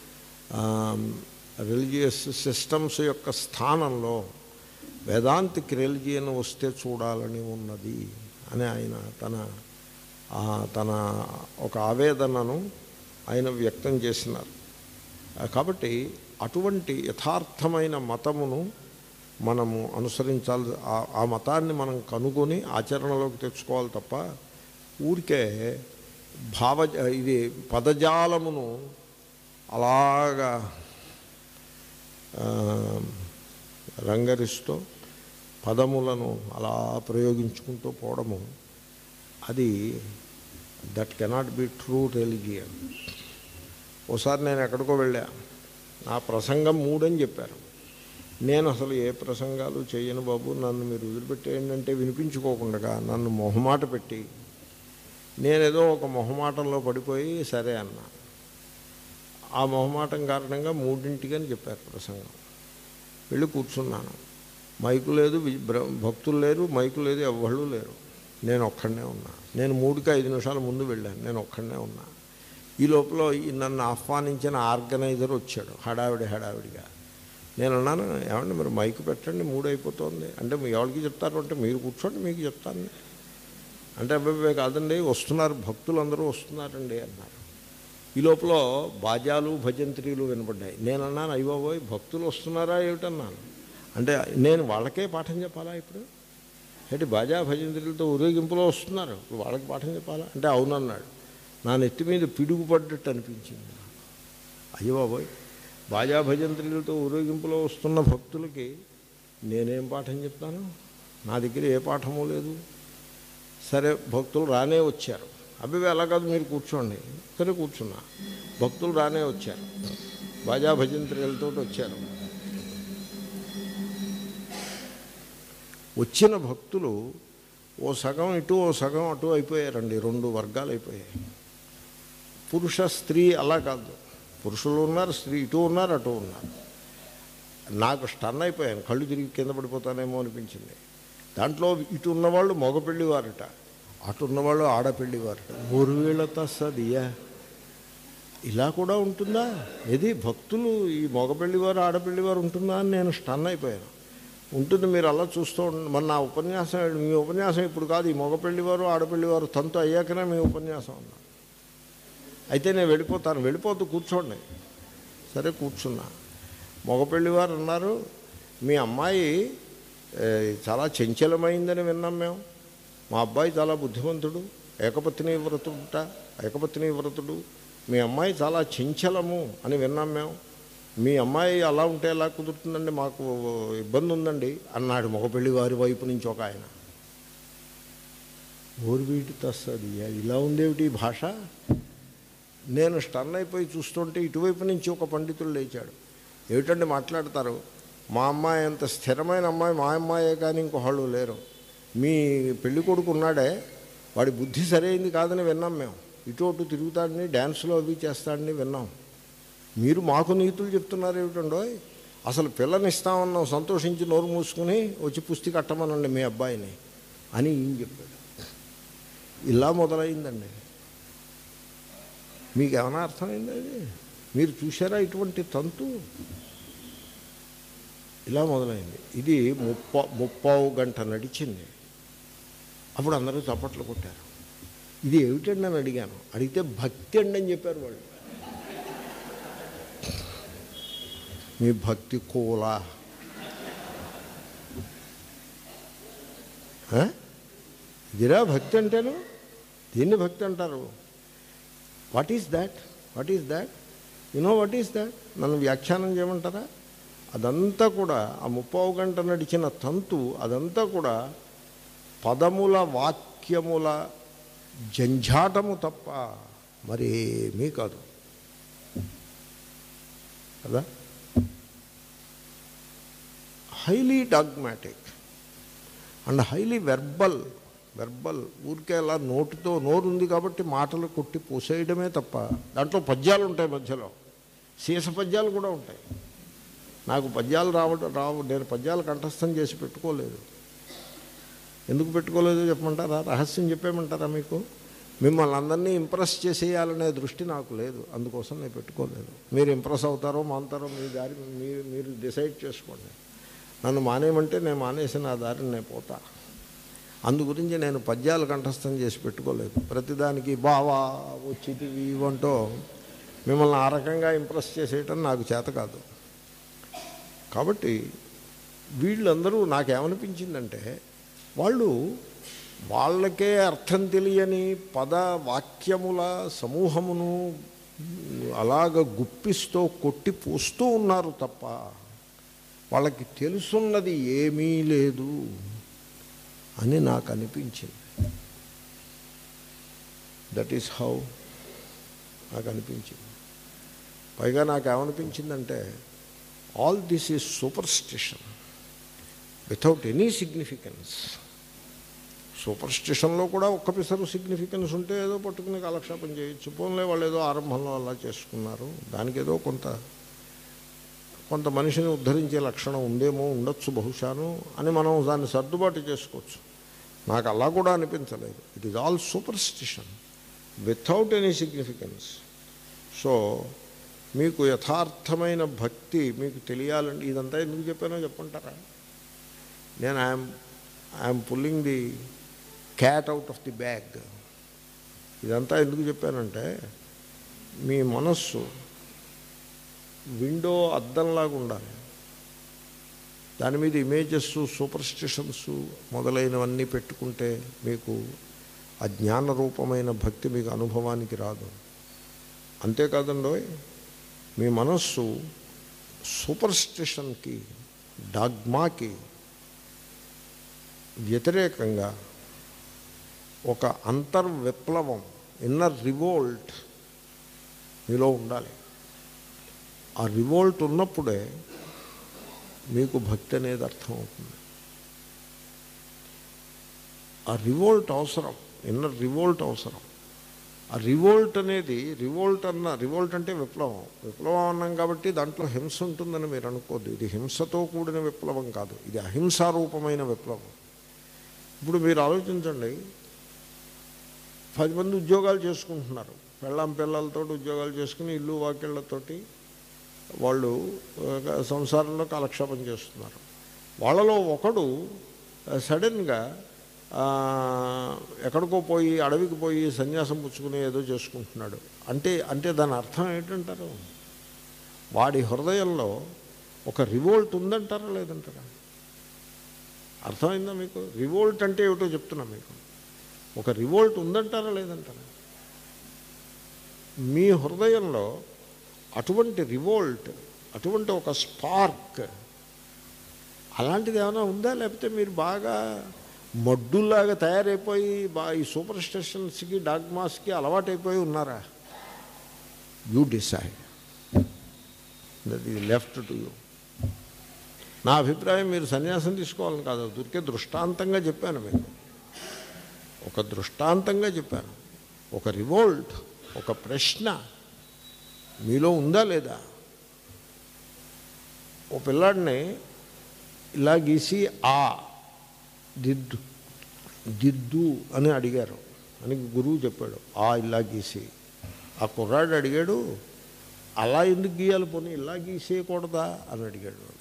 రిలీజియస్ సిస్టమ్స్ యొక్క స్థానంలో వేదాంతిక్ రిలిజియన్ వస్తే చూడాలని ఉన్నది అని ఆయన తన ఆ, తన ఒక ఆవేదనను ఆయన వ్యక్తం చేసినారు ఆ, కాబట్టి అటువంటి యథార్థమైన మతమును మనము అనుసరించాలి ఆ- ఆ మతాన్ని మనం కనుగొని ఆచరణలోకి తెచ్చుకోవాలి తప్ప ఊరికే భావ ఇది పదజాలమును అలాగా ఆ, రంగరిస్తూ పదములను అలా ప్రయోగించుకుంటూ పోవడము అది that cannot be true religion ఓసారి నేను ఎక్కడికో వెళ్ళా నా ప్రసంగం మూడని చెప్పారు నేను అసలు ఏ ప్రసంగాలు చేయను బాబు నన్ను మీరు వదిలిపెట్టేయండి అంటే వినిపించుకోకుండా నన్ను మొహమాట పెట్టి నేనేదో ఒక మొహమాటంలో పడిపోయి సరే అన్నా ఆ మొహమాటం కారణంగా మూడింటికని చెప్పారు ప్రసంగం వెళ్ళి కూర్చున్నాను మైకు లేదు వి- బ్ర- భక్తులు లేరు మైకు లేదు ఎవ్వళ్ళు లేరు నేను ఒక్కడనే ఉన్నా నేను మూడుకి ఐదు నిమిషాల ముందు వెళ్ళాను నేను ఒక్కడనే ఉన్నా ఈ లోపల ఈ నన్ను ఆహ్వానించిన ఆర్గనైజర్ వచ్చాడు హడావిడి హడావిడిగా నేను అన్నాను ఏమండి మరి మైకు పెట్టండి మూడు అయిపోతుంది అంటే మీ ఎవరికి చెప్తారు అంటే మీరు కూర్చోండి మీకు చెప్తాను అంటే అబ్బాయి కాదండి వస్తున్నారు భక్తులు అందరూ వస్తున్నారండి అన్నారు ఈ లోపల బాజాలు భజంత్రీలు వినపడ్డాయి నేను అన్నాను అయ్యబాబోయ్ భక్తులు వస్తున్నారా ఏమిటన్నాను అంటే నేను వాళ్ళకే పాఠం చెప్పాలా ఇప్పుడు ఏంటి బాజా భజంత్రీలతో ఊరేగింపులో వస్తున్నారు ఇప్పుడు వాళ్ళకి పాఠం చెప్పాలా అంటే అవునన్నాడు నా నెత్తి మీద పిడుగు పడ్డట్టు అనిపించింది నాకు. అయ్యో బాబోయ్ బాజా భజంత్రీలతో ఊరేగింపులో వస్తున్న భక్తులకి నేనేం పాఠం చెప్తాను నా దగ్గర ఏ పాఠము లేదు సరే భక్తులు రానే వచ్చారు అబ్బాయి అలా కాదు మీరు కూర్చోండి సరే కూర్చున్నా భక్తులు రానే వచ్చారు బాజా భజంత్రీలతో వచ్చారు వచ్చిన భక్తులు ఓ సగం ఇటు ఓ సగం అటు అయిపోయారండి రెండు వర్గాలు అయిపోయాయి పురుష స్త్రీ అలా కాదు పురుషులు ఉన్నారు స్త్రీ ఇటు ఉన్నారు అటు ఉన్నారు నాకు స్టన్ అయిపోయాను కళ్ళు తిరిగి కింద పడిపోతానేమో అనిపించింది దాంట్లో ఇటు ఉన్నవాళ్ళు మగపెళ్లి వారట అటు ఉన్నవాళ్ళు ఆడపెళ్లి వారట ఊరువేళత సదియా ఇలా కూడా ఉంటుందా ఇది భక్తులు ఈ మగపెళ్లి వారు ఆడపెళ్లి వారు ఉంటుందా అని నేను స్టన్ అయిపోయాను ఉంటుంది మీరు అలా చూస్తూ ఉండండి మన నా ఉపన్యాసం మీ ఉపన్యాసం ఇప్పుడు కాదు ఈ మగపెళ్లి వారు ఆడపెళ్లి వారు తంతు అయ్యాకనే మీ ఉపన్యాసం అన్నా అయితే నేను వెళ్ళిపోతాను వెళ్ళిపోతూ కూర్చోండి సరే కూర్చున్నా మగపెళ్లి వారు అన్నారు మీ అమ్మాయి ఏ, చాలా చంచలమైందని విన్నాం మేము మా అబ్బాయి చాలా బుద్ధిమంతుడు ఏకపత్ని వ్రతుడుట ఏకపత్ని వ్రతుడు మీ అమ్మాయి చాలా చంచలము అని విన్నాం మేము మీ అమ్మాయి అలా ఉంటే ఎలా కుదురుతుందండి మాకు ఇబ్బంది ఉందండి అన్నాడు మగపెళ్లి వారి వైపు నుంచి ఒక ఆయన ఊరు వీటి తస్తుంది ఇలా ఉండేవిటి ఈ భాష నేను స్టన్ అయిపోయి చూస్తుంటే ఇటువైపు నుంచి ఒక పండితుడు లేచాడు ఏమిటండి మాట్లాడతారు మా అమ్మాయి అంత స్థిరమైన అమ్మాయి మా అమ్మాయే కానీ ఇంకొకళ్ళు లేరు మీ పెళ్లి కొడుకు ఉన్నాడే వాడి బుద్ధి సరైంది కాదని విన్నాం మేము ఇటు అటు తిరుగుతాడని డ్యాన్స్లో అవి చేస్తాడని విన్నాం మీరు మాకు నీతులు చెప్తున్నారు ఏమిటండో అసలు పిల్లని ఇస్తామన్నాం సంతోషించి నోరు మూసుకుని వచ్చి పుస్తి కట్టమనండి మీ అబ్బాయిని అని ఈయన చెప్పాడు ఇలా మొదలైందండి మీకు ఏమైనా అర్థమైంది అది మీరు చూసారా ఇటువంటి తంతు ఇలా మొదలైంది ఇది ముప్ప ముప్పావు గంట నడిచింది అప్పుడు అందరూ చప్పట్లు కొట్టారు ఇది ఏమిటండి అని అడిగాను అడిగితే భక్తి అండి అని చెప్పారు వాళ్ళు మీ భక్తి కోలా ఆ? ఇదిరా భక్తి అంటేను దీన్ని భక్తి అంటారు what is that what is that you know what is that నన్ను వ్యాఖ్యానం చేయమంటారా అదంతా కూడా ఆ ముప్పావు గంట నడిచిన తంతు అదంతా కూడా పదముల వాక్యముల జంఝాటము తప్ప మరేమీ కాదు కదా highly dogmatic and highly verbal verbal ఊరికే అలా నోటితో నోరు ఉంది కాబట్టి మాటలు కొట్టి పోసేయడమే తప్ప దాంట్లో పద్యాలు ఉంటాయి మధ్యలో శీస పద్యాలు కూడా ఉంటాయి నాకు పద్యాలు రావడం రావు నేను పద్యాలు కంఠస్థం చేసి పెట్టుకోలేదు ఎందుకు పెట్టుకోలేదో చెప్పమంటారా రహస్యం చెప్పేయమంటారా మీకు మిమ్మల్ని అందరినీ ఇంప్రెస్ చేసేయాలనే దృష్టి నాకు లేదు అందుకోసం నేను పెట్టుకోలేదు మీరు ఇంప్రెస్ అవుతారో మానుతారో మీ దారి మీరు మీరు డిసైడ్ చేసుకోండి నన్ను మానేయమంటే నేను మానేసిన ఆ దారిని నేను పోతా అందు గురించి నేను పద్యాలు కంఠస్థం చేసి పెట్టుకోలేదు ప్రతిదానికి బావా వచ్చిటివి ఇవంటో మిమ్మల్ని ఆ రకంగా ఇంప్రెస్ చేసేయటం నాకు చేత కాదు కాబట్టి వీళ్ళందరూ నాకేమనిపించిందంటే వాళ్ళు వాళ్ళకే అర్థం తెలియని పద వాక్యముల సమూహమును అలాగ గుప్పిస్తూ కొట్టి పోస్తూ ఉన్నారు తప్ప వాళ్ళకి తెలుసున్నది ఏమీ లేదు అని నాకు అనిపించింది దట్ ఈస్ హౌ నాకు అనిపించింది పైగా నాకు ఏమనిపించిందంటే all this is superstition without any significance సూపర్ స్టిషన్లో కూడా ఒక్క పిసరు సిగ్నిఫికెన్స్ ఉంటే ఏదో పట్టుకుని కాలక్షేపం చేయొచ్చు పోన్లే వాళ్ళు ఏదో ఆరంభంలో అలా చేసుకున్నారు దానికి ఏదో కొంత కొంత మనిషిని ఉద్ధరించే లక్షణం ఉందేమో ఉండొచ్చు బహుశాను అని మనం దాన్ని సర్దుబాటు చేసుకోవచ్చు నాకు అలా కూడా అనిపించలేదు it is all superstition without any significance so మీకు యథార్థమైన భక్తి మీకు తెలియాలండి ఇదంతా ఎందుకు చెప్పానో చెప్పంటారా నేను I'm I'm pulling the cat out of the bag ఇదంతా ఎందుకు చెప్పానంటే మీ మనస్సు విండో అద్దంలాగా ఉండాలి దాని మీద ఇమేజెస్ సూపర్ స్టిషన్స్ మొదలైనవన్నీ పెట్టుకుంటే మీకు ఆ జ్ఞాన రూపమైన భక్తి మీకు అనుభవానికి రాదు అంతేకాదండోయ్ మీ మనస్సు సూపర్ స్టిషన్కి డాగ్మాకి వ్యతిరేకంగా ఒక అంతర్విప్లవం ఇన్నర్ రివోల్ట్ మీలో ఉండాలి ఆ రివోల్ట్ ఉన్నప్పుడే మీకు భక్తి అనేది అర్థం అవుతుంది ఆ రివోల్ట్ అవసరం ఇన్నర్ రివోల్ట్ అవసరం ఆ రివోల్ట్ అనేది రివోల్ట్ అన్న రివోల్ట్ అంటే విప్లవం విప్లవం అన్నాం కాబట్టి దాంట్లో హింస ఉంటుందని మీరు అనుకోద్దు ఇది హింసతో కూడిన విప్లవం కాదు ఇది అహింసారూపమైన విప్లవం ఇప్పుడు మీరు ఆలోచించండి పది మంది ఉద్యోగాలు చేసుకుంటున్నారు పెళ్ళాం పిల్లలతో ఉద్యోగాలు చేసుకుని ఇల్లు వాకిళ్ళతోటి వాళ్ళు ఆ, సంసారంలో కాలక్షేపం చేస్తున్నారు వాళ్ళలో ఒకడు ఆ, సడన్గా ఆ, ఎక్కడికో పోయి అడవికి పోయి సన్యాసం పుచ్చుకుని ఏదో చేసుకుంటున్నాడు అంటే అంటే దాని అర్థం ఏంటంటారు వాడి హృదయంలో ఒక రివోల్ట్ ఉందంటారా లేదంటారా అర్థమైందా మీకు రివోల్ట్ అంటే ఏమిటో చెప్తున్నా మీకు ఒక రివోల్ట్ ఉందంటారా లేదంటారా మీ హృదయంలో అటువంటి రివోల్ట్ అటువంటి ఒక స్పార్క్ అలాంటిది ఏమైనా ఉందా లేకపోతే మీరు బాగా మడ్డులాగా తయారైపోయి బా ఈ సూపర్ స్టేషన్స్కి డాగ్మాస్కి అలవాటైపోయి ఉన్నారా you decide that is left to you నా అభిప్రాయం మీరు సన్యాసం తీసుకోవాలని కాదు దొరికే దృష్టాంతంగా చెప్పాను మీకు ఒక దృష్టాంతంగా చెప్పాను ఒక రివోల్ట్ ఒక ప్రశ్న మీలో ఉందా లేదా ఓ పిల్లాడిని ఇలా గీసి ఆ దిద్దు దిద్దు అని అడిగారు అని గురువు చెప్పాడు ఆ ఇలా గీసి ఆ కుర్రాడు అడిగాడు అలా ఎందుకు గీయాలి పోనీ ఇలా గీసేయకూడదా అని అడిగాడు వాడు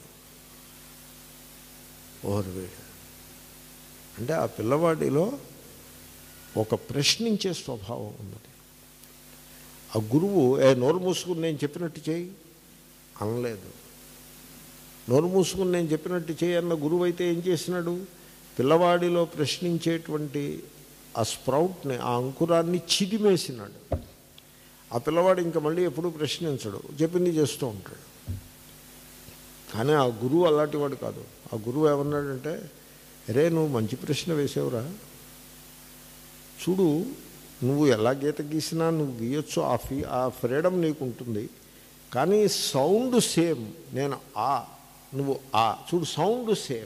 ఓహర్ వీడు అంటే ఆ పిల్లవాడిలో ఒక ప్రశ్నించే స్వభావం ఉన్నది ఆ గురువు ఏ నోరు మూసుకుని నేను చెప్పినట్టు చేయి అనలేదు నోరు మూసుకుని నేను చెప్పినట్టు చేయి అన్న గురువు అయితే ఏం చేసినాడు పిల్లవాడిలో ప్రశ్నించేటువంటి ఆ స్ప్రౌట్ని ఆ అంకురాన్ని చిదిమేసినాడు ఆ పిల్లవాడు ఇంకా మళ్ళీ ఎప్పుడూ ప్రశ్నించడు చెప్పింది చేస్తూ ఉంటాడు కానీ ఆ గురువు అలాంటి వాడు కాదు ఆ గురువు ఏమన్నాడంటే అరే నువ్వు మంచి ప్రశ్న వేసావురా చూడు నువ్వు ఎలా గీత గీసినా నువ్వు గీయొచ్చు ఆ ఫీ ఆ ఫ్రీడమ్ నీకు ఉంటుంది కానీ సౌండ్ సేమ్ నేను ఆ నువ్వు ఆ చూడు సౌండ్ సేమ్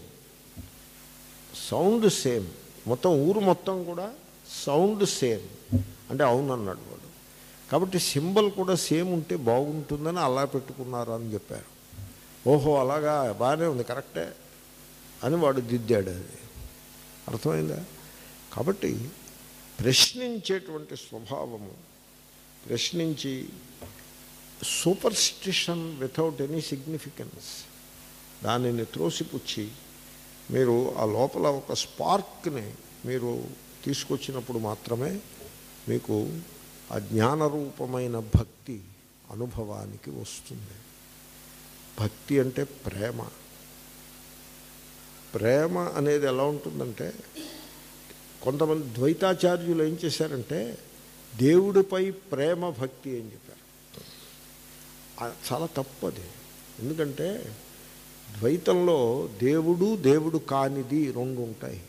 సౌండ్ సేమ్ మొత్తం ఊరు మొత్తం కూడా సౌండ్ సేమ్ అంటే అవును అన్నాడు వాడు కాబట్టి సింబల్ కూడా సేమ్ ఉంటే బాగుంటుందని అలా పెట్టుకున్నారు అని చెప్పారు ఓహో అలాగా బాగానే ఉంది కరెక్టే అని వాడు దిద్దాడు అది అర్థమైందా కాబట్టి ప్రశ్నించేటువంటి స్వభావము ప్రశ్నించి superstition without any significance దానిని త్రోసిపుచ్చి మీరు ఆ లోపల ఒక స్పార్క్ని మీరు తీసుకొచ్చినప్పుడు మాత్రమే మీకు ఆ జ్ఞానరూపమైన భక్తి అనుభవానికి వస్తుంది భక్తి అంటే ప్రేమ ప్రేమ అనేది ఎలా ఉంటుందంటే కొంతమంది ద్వైతాచార్యులు ఏం చేశారంటే దేవుడిపై ప్రేమ భక్తి అని చెప్పారు ఆ- చాలా తప్పు అది ఎందుకంటే ద్వైతంలో దేవుడు దేవుడు కానిది రెండు ఉంటాయి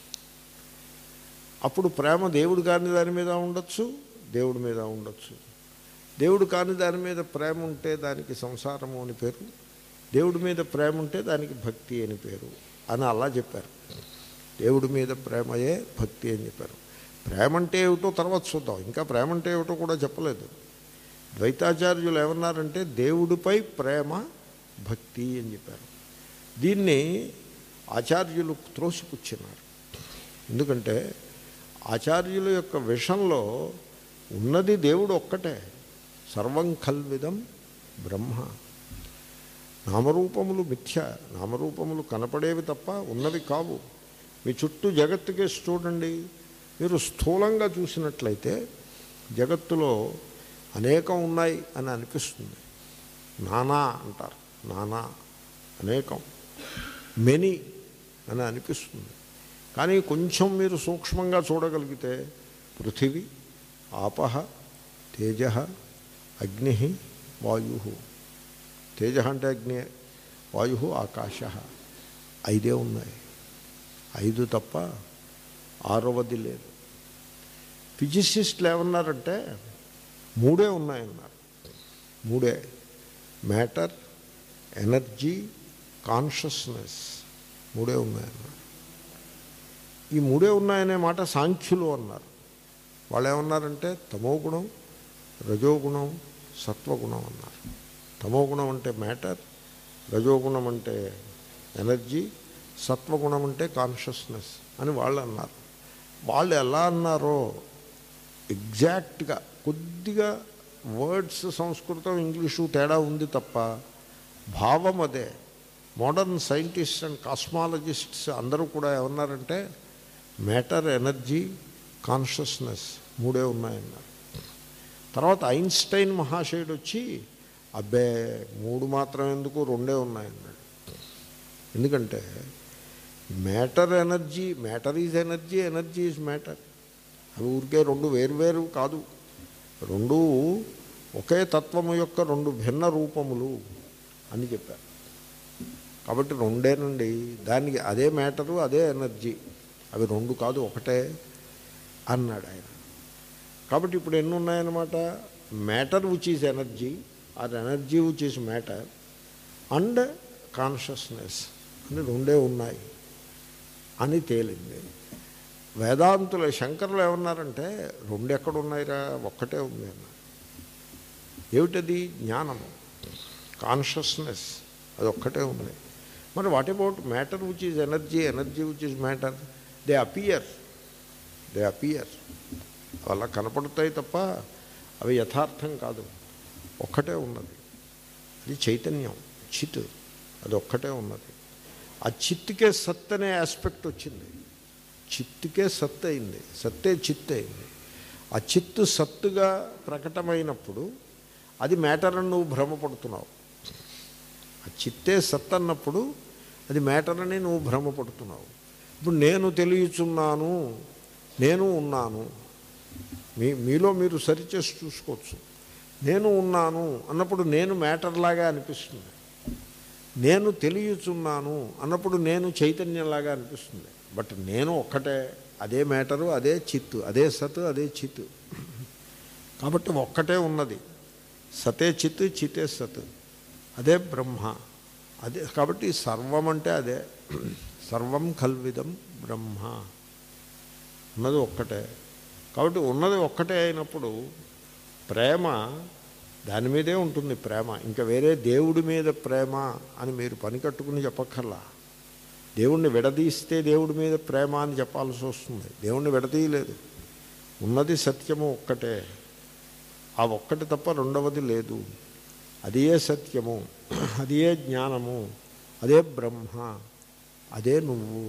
అప్పుడు ప్రేమ దేవుడు కాని దాని మీద ఉండొచ్చు దేవుడి మీద ఉండొచ్చు దేవుడు కాని దాని మీద ప్రేమ ఉంటే దానికి సంసారము అని పేరు దేవుడి మీద ప్రేమ ఉంటే దానికి భక్తి అని పేరు అని అలా చెప్పారు దేవుడి మీద ప్రేమయే భక్తి అని చెప్పారు ప్రేమ అంటే ఏమిటో తర్వాత చూద్దాం ఇంకా ప్రేమ అంటే ఏమిటో కూడా చెప్పలేదు ద్వైతాచార్యులు ఏమన్నారంటే దేవుడిపై ప్రేమ భక్తి అని చెప్పారు దీన్ని ఆచార్యులు త్రోసిపుచ్చినారు ఎందుకంటే ఆచార్యుల యొక్క విషంలో ఉన్నది దేవుడు ఒక్కటే సర్వం కల్విదం బ్రహ్మ నామరూపములు మిథ్య నామరూపములు కనపడేవి తప్ప ఉన్నవి కావు మీ చుట్టూ జగత్తుకేసి చూడండి మీరు స్థూలంగా చూసినట్లయితే జగత్తులో అనేకం ఉన్నాయి అని అనిపిస్తుంది నానా అంటారు నానా అనేకం మెనీ అని అనిపిస్తుంది కానీ కొంచెం మీరు సూక్ష్మంగా చూడగలిగితే పృథివీ ఆపహ తేజ అగ్ని వాయు తేజ అంటే అగ్ని వాయు ఆకాశ ఐదే ఉన్నాయి ఐదు తప్ప ఆరవది లేదు ఫిజిసిస్టులు ఏమన్నారంటే మూడే ఉన్నాయన్నారు మూడే మ్యాటర్ ఎనర్జీ కాన్షియస్నెస్ మూడే ఉన్నాయన్నారు ఈ మూడే ఉన్నాయనే మాట సాంఖ్యులు అన్నారు వాళ్ళు ఏమన్నారంటే తమోగుణం రజోగుణం సత్వగుణం అన్నారు తమోగుణం అంటే మ్యాటర్ రజోగుణం అంటే ఎనర్జీ సత్వగుణం అంటే కాన్షియస్నెస్ అని వాళ్ళు అన్నారు వాళ్ళు ఎలా అన్నారో ఎగ్జాక్ట్గా కొద్దిగా వర్డ్స్ సంస్కృతం ఇంగ్లీషు తేడా ఉంది తప్ప భావం అదే మోడర్న్ సైంటిస్ట్ అండ్ కాస్మాలజిస్ట్స్ అందరూ కూడా ఏమన్నారంటే మ్యాటర్ ఎనర్జీ కాన్షియస్నెస్ మూడే ఉన్నాయన్నారు తర్వాత ఐన్స్టైన్ మహాశయుడు వచ్చి అబ్బే మూడు మాత్రం ఎందుకు రెండే ఉన్నాయన్నాడు ఎందుకంటే matter energy matter is energy energy is matter అవి ఊరికే రెండు వేర్వేరు కాదు రెండు ఒకే తత్వము యొక్క రెండు భిన్న రూపములు అని చెప్పారు కాబట్టి రెండేనండి దానికి అదే మ్యాటరు అదే ఎనర్జీ అవి రెండు కాదు ఒకటే అన్నాడు ఆయన కాబట్టి ఇప్పుడు ఎన్ని ఉన్నాయన్నమాట matter which is energy or energy which is matter and consciousness అని రెండే ఉన్నాయి అని తేలింది వేదాంతుల శంకరులు ఏమన్నారంటే రెండు ఎక్కడ ఉన్నాయిరా ఒక్కటే ఉంది అన్నారు ఏమిటది జ్ఞానము కాన్షియస్నెస్ అది ఒక్కటే ఉంది మరి what about matter which is energy energy which is matter they appear they appear అలా కనపడతాయి తప్ప అవి యథార్థం కాదు ఒక్కటే ఉన్నది అది చైతన్యం చిత్ అది ఒక్కటే ఉన్నది ఆ చిత్తుకే సత్ అనే ఆస్పెక్ట్ వచ్చింది చిత్తుకే సత్ అయింది సత్తే చిత్ అయింది ఆ చిత్తు సత్తుగా ప్రకటమైనప్పుడు అది మ్యాటర్ అని నువ్వు భ్రమపడుతున్నావు ఆ చిత్తే సత్ అన్నప్పుడు అది మ్యాటర్ అని నువ్వు భ్రమపడుతున్నావు ఇప్పుడు నేను తెలియచున్నాను నేను ఉన్నాను మీ మీలో మీరు సరిచేసి చూసుకోవచ్చు నేను ఉన్నాను అన్నప్పుడు నేను మ్యాటర్ లాగా అనిపిస్తుంది నేను తెలియచున్నాను అన్నప్పుడు నేను చైతన్యంలాగా అనిపిస్తుంది బట్ నేను ఒక్కటే అదే మ్యాటరు అదే చిత్తు అదే సత్ అదే చిత్తు కాబట్టి ఒక్కటే ఉన్నది సతే చిత్ చితే సత్ అదే బ్రహ్మ అదే కాబట్టి సర్వం అంటే అదే సర్వం కల్విదం బ్రహ్మ ఉన్నది ఒక్కటే కాబట్టి ఉన్నది ఒక్కటే అయినప్పుడు ప్రేమ దాని మీదే ఉంటుంది ప్రేమ ఇంకా వేరే దేవుడి మీద ప్రేమ అని మీరు పని కట్టుకుని చెప్పక్కర్లా దేవుణ్ణి విడదీస్తే దేవుడి మీద ప్రేమ అని చెప్పాల్సి వస్తుంది దేవుణ్ణి విడదీయలేదు ఉన్నది సత్యము ఒక్కటే ఆ ఒక్కటి తప్ప రెండవది లేదు అదే సత్యము అదే జ్ఞానము అదే బ్రహ్మ అదే నువ్వు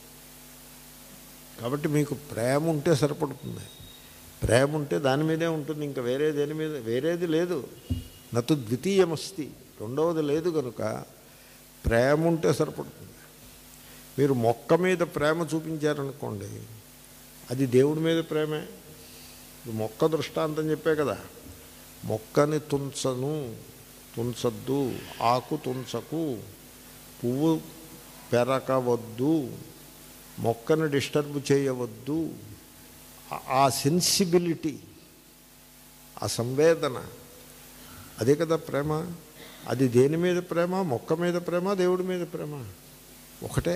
కాబట్టి మీకు ప్రేమ ఉంటే సరిపడుతుంది ప్రేమ ఉంటే దాని మీదే ఉంటుంది ఇంకా వేరే దేని మీద వేరేది లేదు నతు ద్వితీయమస్తి రెండవది లేదు కనుక ప్రేమ ఉంటే సరిపడుతుంది మీరు మొక్క మీద ప్రేమ చూపించారనుకోండి అది దేవుడి మీద ప్రేమే ఇప్పుడు మొక్క దృష్టాంతం చెప్పే కదా మొక్కని తుంచను తుంచద్దు ఆకు తుంచకు పువ్వు పెరకవద్దు మొక్కను డిస్టర్బ్ చేయవద్దు ఆ- ఆ సెన్సిబిలిటీ ఆ సంవేదన అదే కదా ప్రేమ అది దేని మీద ప్రేమ మొక్క మీద ప్రేమ దేవుడి మీద ప్రేమ ఒకటే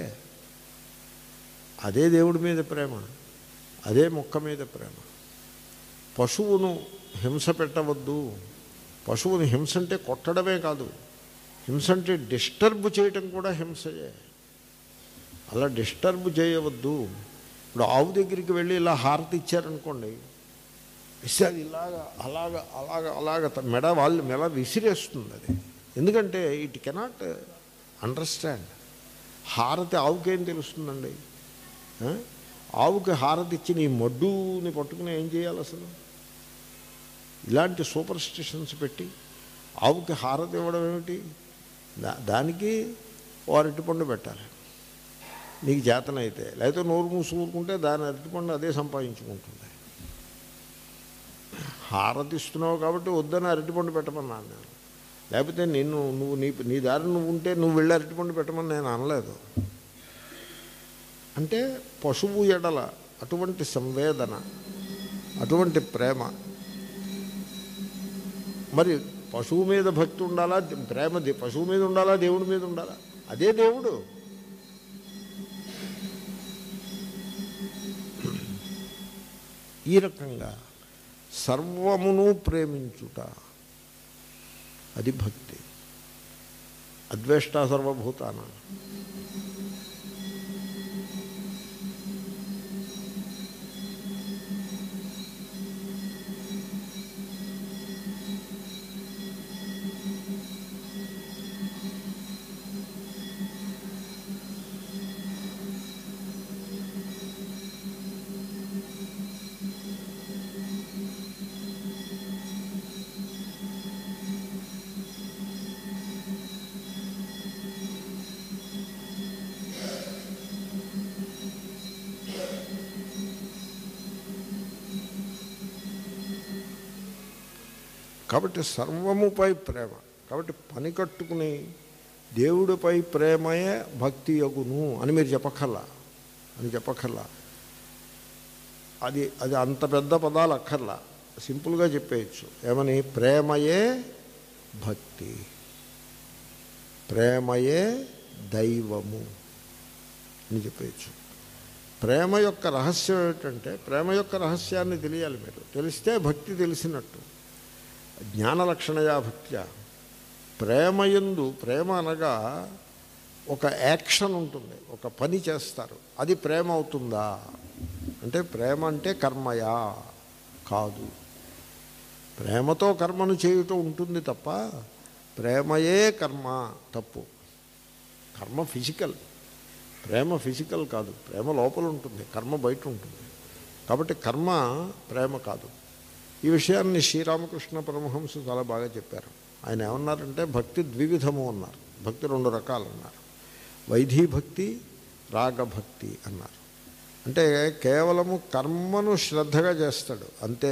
అదే దేవుడి మీద ప్రేమ అదే మొక్క మీద ప్రేమ పశువును హింస పెట్టవద్దు పశువుని హింస అంటే కొట్టడమే కాదు హింస అంటే డిస్టర్బ్ చేయటం కూడా హింసయే అలా డిస్టర్బ్ చేయవద్దు ఇప్పుడు ఆవు దగ్గరికి వెళ్ళి ఇలా హారతి ఇచ్చారనుకోండి ఇస్తే అది ఇలాగా అలాగా అలాగా అలాగ త- మెడ వాళ్ళు మెడ విసిరేస్తుంది అది ఎందుకంటే ఇట్ కెనాట్ అండర్స్టాండ్ హారతి ఆవుకేం తెలుస్తుందండి ఆ? ఆవుకి హారతి ఇచ్చి నీ మడ్డుని పట్టుకుని ఏం చేయాలి అసలు ఇలాంటి సూపర్ స్టిషన్స్ పెట్టి ఆవుకి హారతి ఇవ్వడం ఏమిటి దా దానికి ఓ అరటిపండు పెట్టాలి నీకు చేతనైతే లేకపోతే నోరు మూసి ఊరుకుంటే దాని అరటిపండు అదే సంపాదించుకుంటుంది హారతి ఇస్తున్నావు కాబట్టి వద్దని అరటిపండు పెట్టమన్నాను నేను లేకపోతే నిన్ను నువ్వు నీ నీ దారి నువ్వు ఉంటే నువ్వు వెళ్ళి అరటిపండు పెట్టమని నేను అనలేదు అంటే పశువు ఎడల అటువంటి సంవేదన అటువంటి ప్రేమ మరి పశువు మీద భక్తి ఉండాలా ప్రేమ దే- పశువు మీద ఉండాలా దేవుడి మీద ఉండాలా అదే దేవుడు ఈ రకంగా సర్వమును ప్రేమించుట అది భక్తి అద్వేష్ట సర్వభూతాన కాబట్టి సర్వముపై ప్రేమ కాబట్టి పని కట్టుకుని దేవుడిపై ప్రేమయే భక్తి యగును అని మీరు చెప్పక్కర్లా అని చెప్పక్కర్లా అది అది అంత పెద్ద పదాలు అక్కర్లా సింపుల్గా చెప్పేయచ్చు ఏమని ప్రేమయే భక్తి ప్రేమయే దైవము అని చెప్పేయచ్చు ప్రేమ యొక్క రహస్యం ఏమిటంటే ప్రేమ యొక్క రహస్యాన్ని తెలియాలి మీరు తెలిస్తే భక్తి తెలిసినట్టు జ్ఞాన లక్షణయా భక్త్యా ప్రేమయందు ప్రేమ అనగా ఒక యాక్షన్ ఉంటుంది ఒక పని చేస్తారు అది ప్రేమ అవుతుందా అంటే ప్రేమ అంటే కర్మయా కాదు ప్రేమతో కర్మను చేయుటం ఉంటుంది తప్ప ప్రేమయే కర్మ తప్పు కర్మ ఫిజికల్ ప్రేమ ఫిజికల్ కాదు ప్రేమ లోపల ఉంటుంది కర్మ బయట ఉంటుంది కాబట్టి కర్మ ప్రేమ కాదు ఈ విషయాన్ని శ్రీరామకృష్ణ పరమహంస చాలా బాగా చెప్పారు ఆయన ఏమన్నారంటే భక్తి ద్వివిధము అన్నారు భక్తి రెండు రకాలు అన్నారు వైధీ భక్తి రాగభక్తి అన్నారు అంటే కేవలము కర్మను శ్రద్ధగా చేస్తాడు అంతే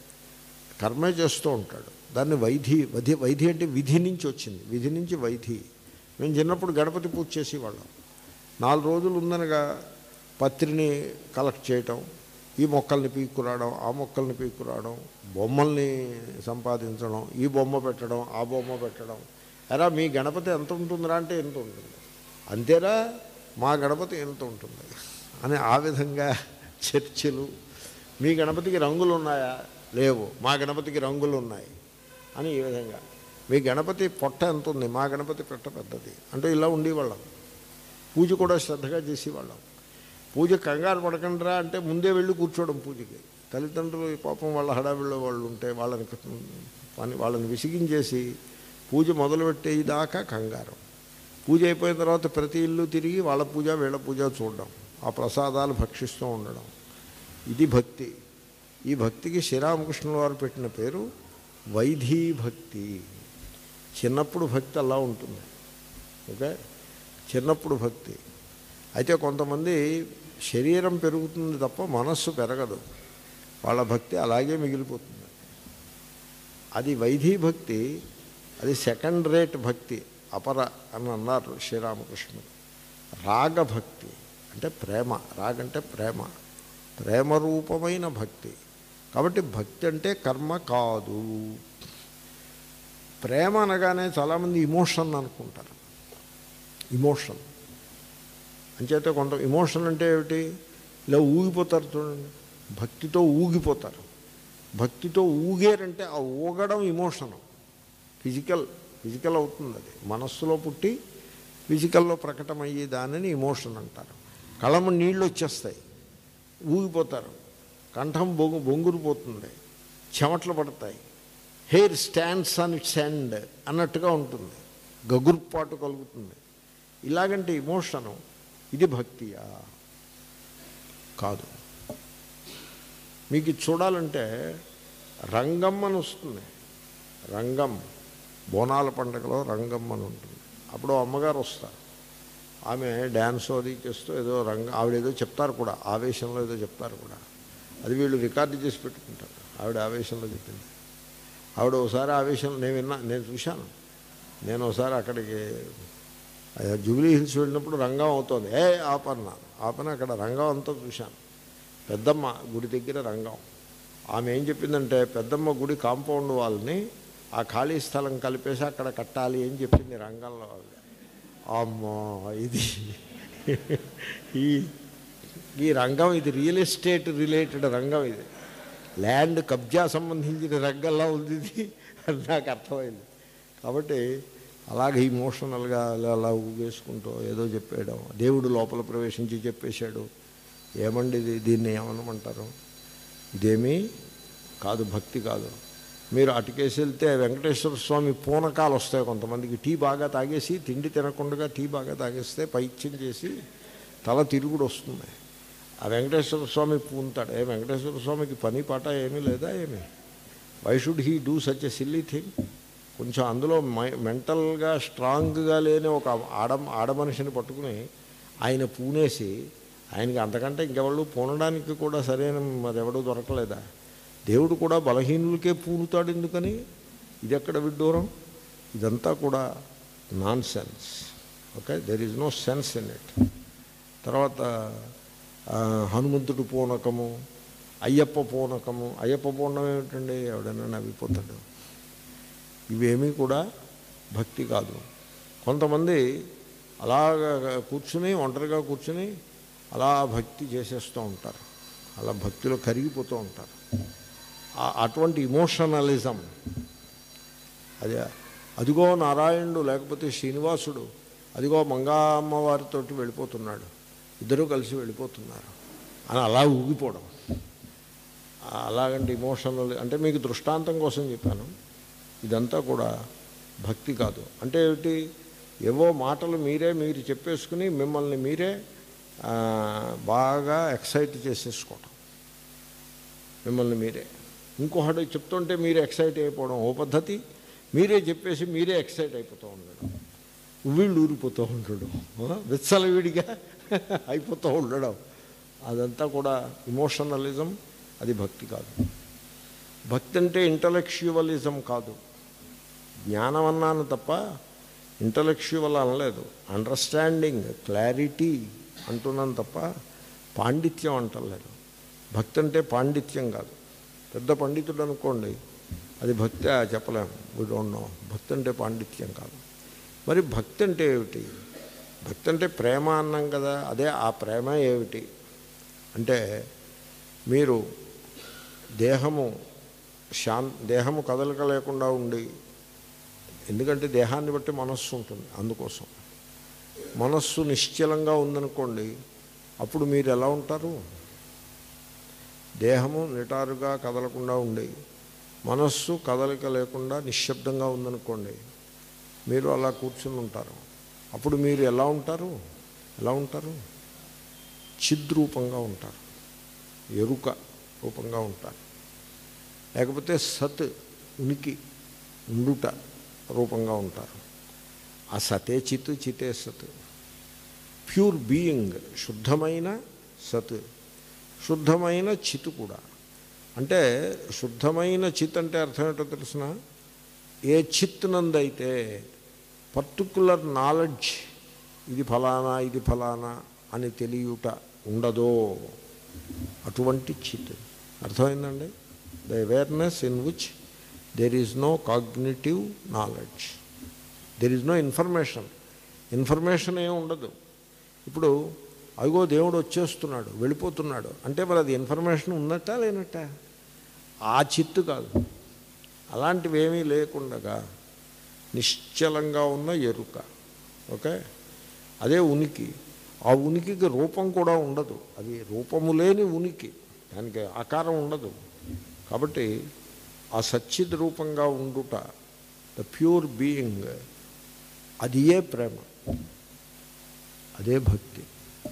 కర్మే చేస్తూ ఉంటాడు దాన్ని వైధి వధి వైధి అంటే విధి నుంచి వచ్చింది విధి నుంచి వైధి మేము చిన్నప్పుడు గణపతి పూజ చేసేవాళ్ళం నాలుగు రోజులు ఉందనగా పత్రిని కలెక్ట్ చేయటం ఈ మొక్కల్ని పీక్కురావడం ఆ మొక్కల్ని పీక్కురావడం బొమ్మల్ని సంపాదించడం ఈ బొమ్మ పెట్టడం ఆ బొమ్మ పెట్టడం ఎరా మీ గణపతి ఎంత ఉంటుందిరా అంటే ఎంత ఉంటుంది అంతేరా మా గణపతి ఎంత ఉంటుంది అని ఆ విధంగా చర్చలు మీ గణపతికి రంగులు ఉన్నాయా లేవు మా గణపతికి రంగులు ఉన్నాయి అని ఈ విధంగా మీ గణపతి పొట్ట ఎంత ఉంది మా గణపతి పొట్ట పెద్దది అంటే ఇలా ఉండేవాళ్ళం పూజ కూడా శ్రద్ధగా చేసేవాళ్ళం పూజ కంగారు పడకండిరా అంటే ముందే వెళ్ళి కూర్చోవడం పూజకి తల్లిదండ్రులు పాపం వాళ్ళ హడావిళ్ళ వాళ్ళు ఉంటే వాళ్ళని పని వాళ్ళని విసిగించేసి పూజ మొదలుపెట్టేదాకా కంగారు పూజ అయిపోయిన తర్వాత ప్రతి ఇల్లు తిరిగి వాళ్ళ పూజ వీళ్ళ పూజ చూడడం ఆ ప్రసాదాలు భక్షిస్తూ ఉండడం ఇది భక్తి ఈ భక్తికి శ్రీరామకృష్ణుల వారు పెట్టిన పేరు వైధీ భక్తి చిన్నప్పుడు భక్తి అలా ఉంటుంది ఓకే చిన్నప్పుడు భక్తి అయితే కొంతమంది శరీరం పెరుగుతుంది తప్ప మనస్సు పెరగదు వాళ్ళ భక్తి అలాగే మిగిలిపోతుంది అది వైధీ భక్తి అది సెకండ్ రేట్ భక్తి అపర అని అన్నారు శ్రీరామకృష్ణుడు రాగభక్తి అంటే ప్రేమ రాగంటే ప్రేమ ప్రేమ రూపమైన భక్తి కాబట్టి భక్తి అంటే కర్మ కాదు ప్రేమ అనగానే చాలామంది ఇమోషన్ అనుకుంటారు ఇమోషన్ అంచేతే కొంత ఇమోషన్ అంటే ఏమిటి ఇలా ఊగిపోతారు చూడండి భక్తితో ఊగిపోతారు భక్తితో ఊగారంటే ఆ ఊగడం ఇమోషను ఫిజికల్ ఫిజికల్ అవుతుంది అది మనస్సులో పుట్టి ఫిజికల్లో ప్రకటమయ్యే దానిని ఇమోషన్ అంటారు కళ్ళము నీళ్ళు వచ్చేస్తాయి ఊగిపోతారు కంఠం బొంగు బొంగురిపోతుంది చెమట్లు పడతాయి hair stands on its end అన్నట్టుగా ఉంటుంది గగుర్పాటు కలుగుతుంది ఇలాగంటే ఇమోషను ఇది భక్తియా కాదు మీకు ఇది చూడాలంటే రంగం అని వస్తుంది రంగం బోనాల పండుగలో రంగం అని ఉంటుంది అప్పుడు అమ్మగారు వస్తారు ఆమె డ్యాన్స్ అది చేస్తూ ఏదో రంగ ఆవిడ ఏదో చెప్తారు కూడా ఆవేశంలో ఏదో చెప్తారు కూడా అది వీళ్ళు రికార్డు చేసి పెట్టుకుంటారు ఆవిడ ఆవేశంలో చెప్పింది ఆవిడ ఒకసారి ఆవేశంలో నేను విన్నా నేను చూశాను నేను ఒకసారి అక్కడికి జూబ్లీ హిల్స్ వెళ్ళినప్పుడు రంగం అవుతోంది ఏ ఆపన్న ఆపన అక్కడ రంగం అంతా చూశాను పెద్దమ్మ గుడి దగ్గర రంగం ఆమె ఏం చెప్పిందంటే పెద్దమ్మ గుడి కాంపౌండ్ వాళ్ళని ఆ ఖాళీ స్థలం కలిపేసి అక్కడ కట్టాలి అని చెప్పింది రంగంలో ఆవిడ అమ్మో ఇది ఈ ఈ రంగం ఇది రియల్ ఎస్టేట్ రిలేటెడ్ రంగం ఇది ల్యాండ్ కబ్జా సంబంధించిన రంగంలా ఉంది ఇది అని నాకు అర్థమైంది కాబట్టి అలాగే ఇమోషనల్గా అలా అలా ఊగేసుకుంటూ ఏదో చెప్పేయడం దేవుడు లోపల ప్రవేశించి చెప్పేశాడు ఏమండి ఇది దీన్ని ఏమనమంటారు ఇదేమీ కాదు భక్తి కాదు మీరు అటుకేసి వెళ్తే వెంకటేశ్వర స్వామి పూనకాలు వస్తాయి కొంతమందికి టీ బాగా తాగేసి తిండి తినకుండా టీ బాగా తాగేస్తే పైత్యం చేసి తల తిరుగుడు వస్తుంది ఆ వెంకటేశ్వర స్వామి పూనుతాడు ఏ వెంకటేశ్వర స్వామికి పని పాట ఏమీ లేదా ఏమి why should he do such a silly thing కొంచెం అందులో మెంటల్గా స్ట్రాంగ్గా లేని ఒక ఆడ ఆడ మనిషిని పట్టుకుని ఆయన పూనేసి ఆయనకి అంతకంటే ఇంకెవళ్ళు పూనడానికి కూడా సరైన మరెవడూ దొరకలేదా దేవుడు కూడా బలహీనులకే పూనుతాడు ఎందుకని ఇది ఎక్కడ విడ్డూరం ఇదంతా కూడా nonsense okay there is no sense in it తర్వాత ఆ, హనుమంతుడు పూనకము అయ్యప్ప పూనకము అయ్యప్ప పూర్ణం ఏమిటండి ఎవడైనా నవ్విపోతాడు ఇవేమీ కూడా భక్తి కాదు కొంతమంది అలాగా కూర్చుని ఒంటరిగా కూర్చుని అలా భక్తి చేసేస్తూ ఉంటారు అలా భక్తిలో కరిగిపోతూ ఉంటారు ఆ- అటువంటి ఇమోషనలిజం అదే అదిగో నారాయణుడు లేకపోతే శ్రీనివాసుడు అదిగో మంగా అమ్మవారితోటి వెళ్ళిపోతున్నాడు ఇద్దరూ కలిసి వెళ్ళిపోతున్నారు అని అలా ఊగిపోవడం ఆ- అలాగంటే ఇమోషనల్ అంటే మీకు దృష్టాంతం కోసం చెప్పాను ఇదంతా కూడా భక్తి కాదు అంటే ఏమిటి ఏవో మాటలు మీరే మీరు చెప్పేసుకుని మిమ్మల్ని మీరే ఆ, బాగా ఎక్సైట్ చేసేసుకోవటం మిమ్మల్ని మీరే ఇంకొకటి చెప్తుంటే మీరు ఎక్సైట్ అయిపోవడం ఓ పద్ధతి మీరే చెప్పేసి మీరే ఎక్సైట్ అయిపోతూ ఉండడం వీళ్ళు ఊరిపోతూ ఉండడం ఆ, విచ్చలవిడిగా అయిపోతూ ఉండడం అదంతా కూడా ఇమోషనలిజం అది భక్తి కాదు భక్తి అంటే ఇంటలెక్చువలిజం కాదు జ్ఞానం అన్నాను తప్ప ఇంటలెక్చువల్ అనలేదు అండర్స్టాండింగ్ క్లారిటీ అంటున్నాను తప్ప పాండిత్యం అంటలేదు భక్తి అంటే పాండిత్యం కాదు పెద్ద పండితుడు అనుకోండి అది భక్తి చెప్పలేము వీ డోంట్ నో భక్తి అంటే పాండిత్యం కాదు మరి భక్తి అంటే ఏమిటి భక్తి అంటే ప్రేమ అన్నాం కదా అదే ఆ ప్రేమ ఏమిటి అంటే మీరు దేహము శాం దేహము కదలిక లేకుండా ఉండి ఎందుకంటే దేహాన్ని బట్టి మనస్సు ఉంటుంది అందుకోసం మనస్సు నిశ్చలంగా ఉందనుకోండి అప్పుడు మీరు ఎలా ఉంటారు దేహము నిటారుగా కదలకుండా ఉండి మనస్సు కదలిక లేకుండా నిశ్శబ్దంగా ఉందనుకోండి మీరు అలా కూర్చుని ఉంటారు అప్పుడు మీరు ఎలా ఉంటారు ఎలా ఉంటారు చిద్రూపంగా ఉంటారు ఎరుక రూపంగా ఉంటారు లేకపోతే సత్ ఉనికి ఉండుట రూపంగా ఉంటారు ఆ సతే చిత్ చితే సత్ ప్యూర్ బీయింగ్ శుద్ధమైన సత్ శుద్ధమైన చిత్ కూడా అంటే శుద్ధమైన చిత్ అంటే అర్థం ఏంటో తెలిసిన ఏ చిత్ నందైతే పర్టికులర్ నాలెడ్జ్ ఇది ఫలానా ఇది ఫలానా అని తెలియట ఉండదో అటువంటి చిత్ అర్థమైందండి the awareness in which there is no cognitive knowledge there is no information information ఏం ఉండదు ఇప్పుడు అదిగో దేవుడు వచ్చేస్తున్నాడు వెళ్ళిపోతున్నాడు అంటే మరి అది ఇన్ఫర్మేషన్ ఉన్నట్టా లేనట్టా ఆ చిత్తు కాదు అలాంటివి ఏమీ లేకుండగా నిశ్చలంగా ఉన్న ఎరుక ఓకే అదే ఉనికి ఆ ఉనికికి రూపం కూడా ఉండదు అది రూపము లేని ఉనికి దానికి ఆకారం ఉండదు కాబట్టి ఆ సచ్చిద్ రూపంగా ఉండుట ద ప్యూర్ బీయింగ్ అది ఏ ప్రేమ అదే భక్తి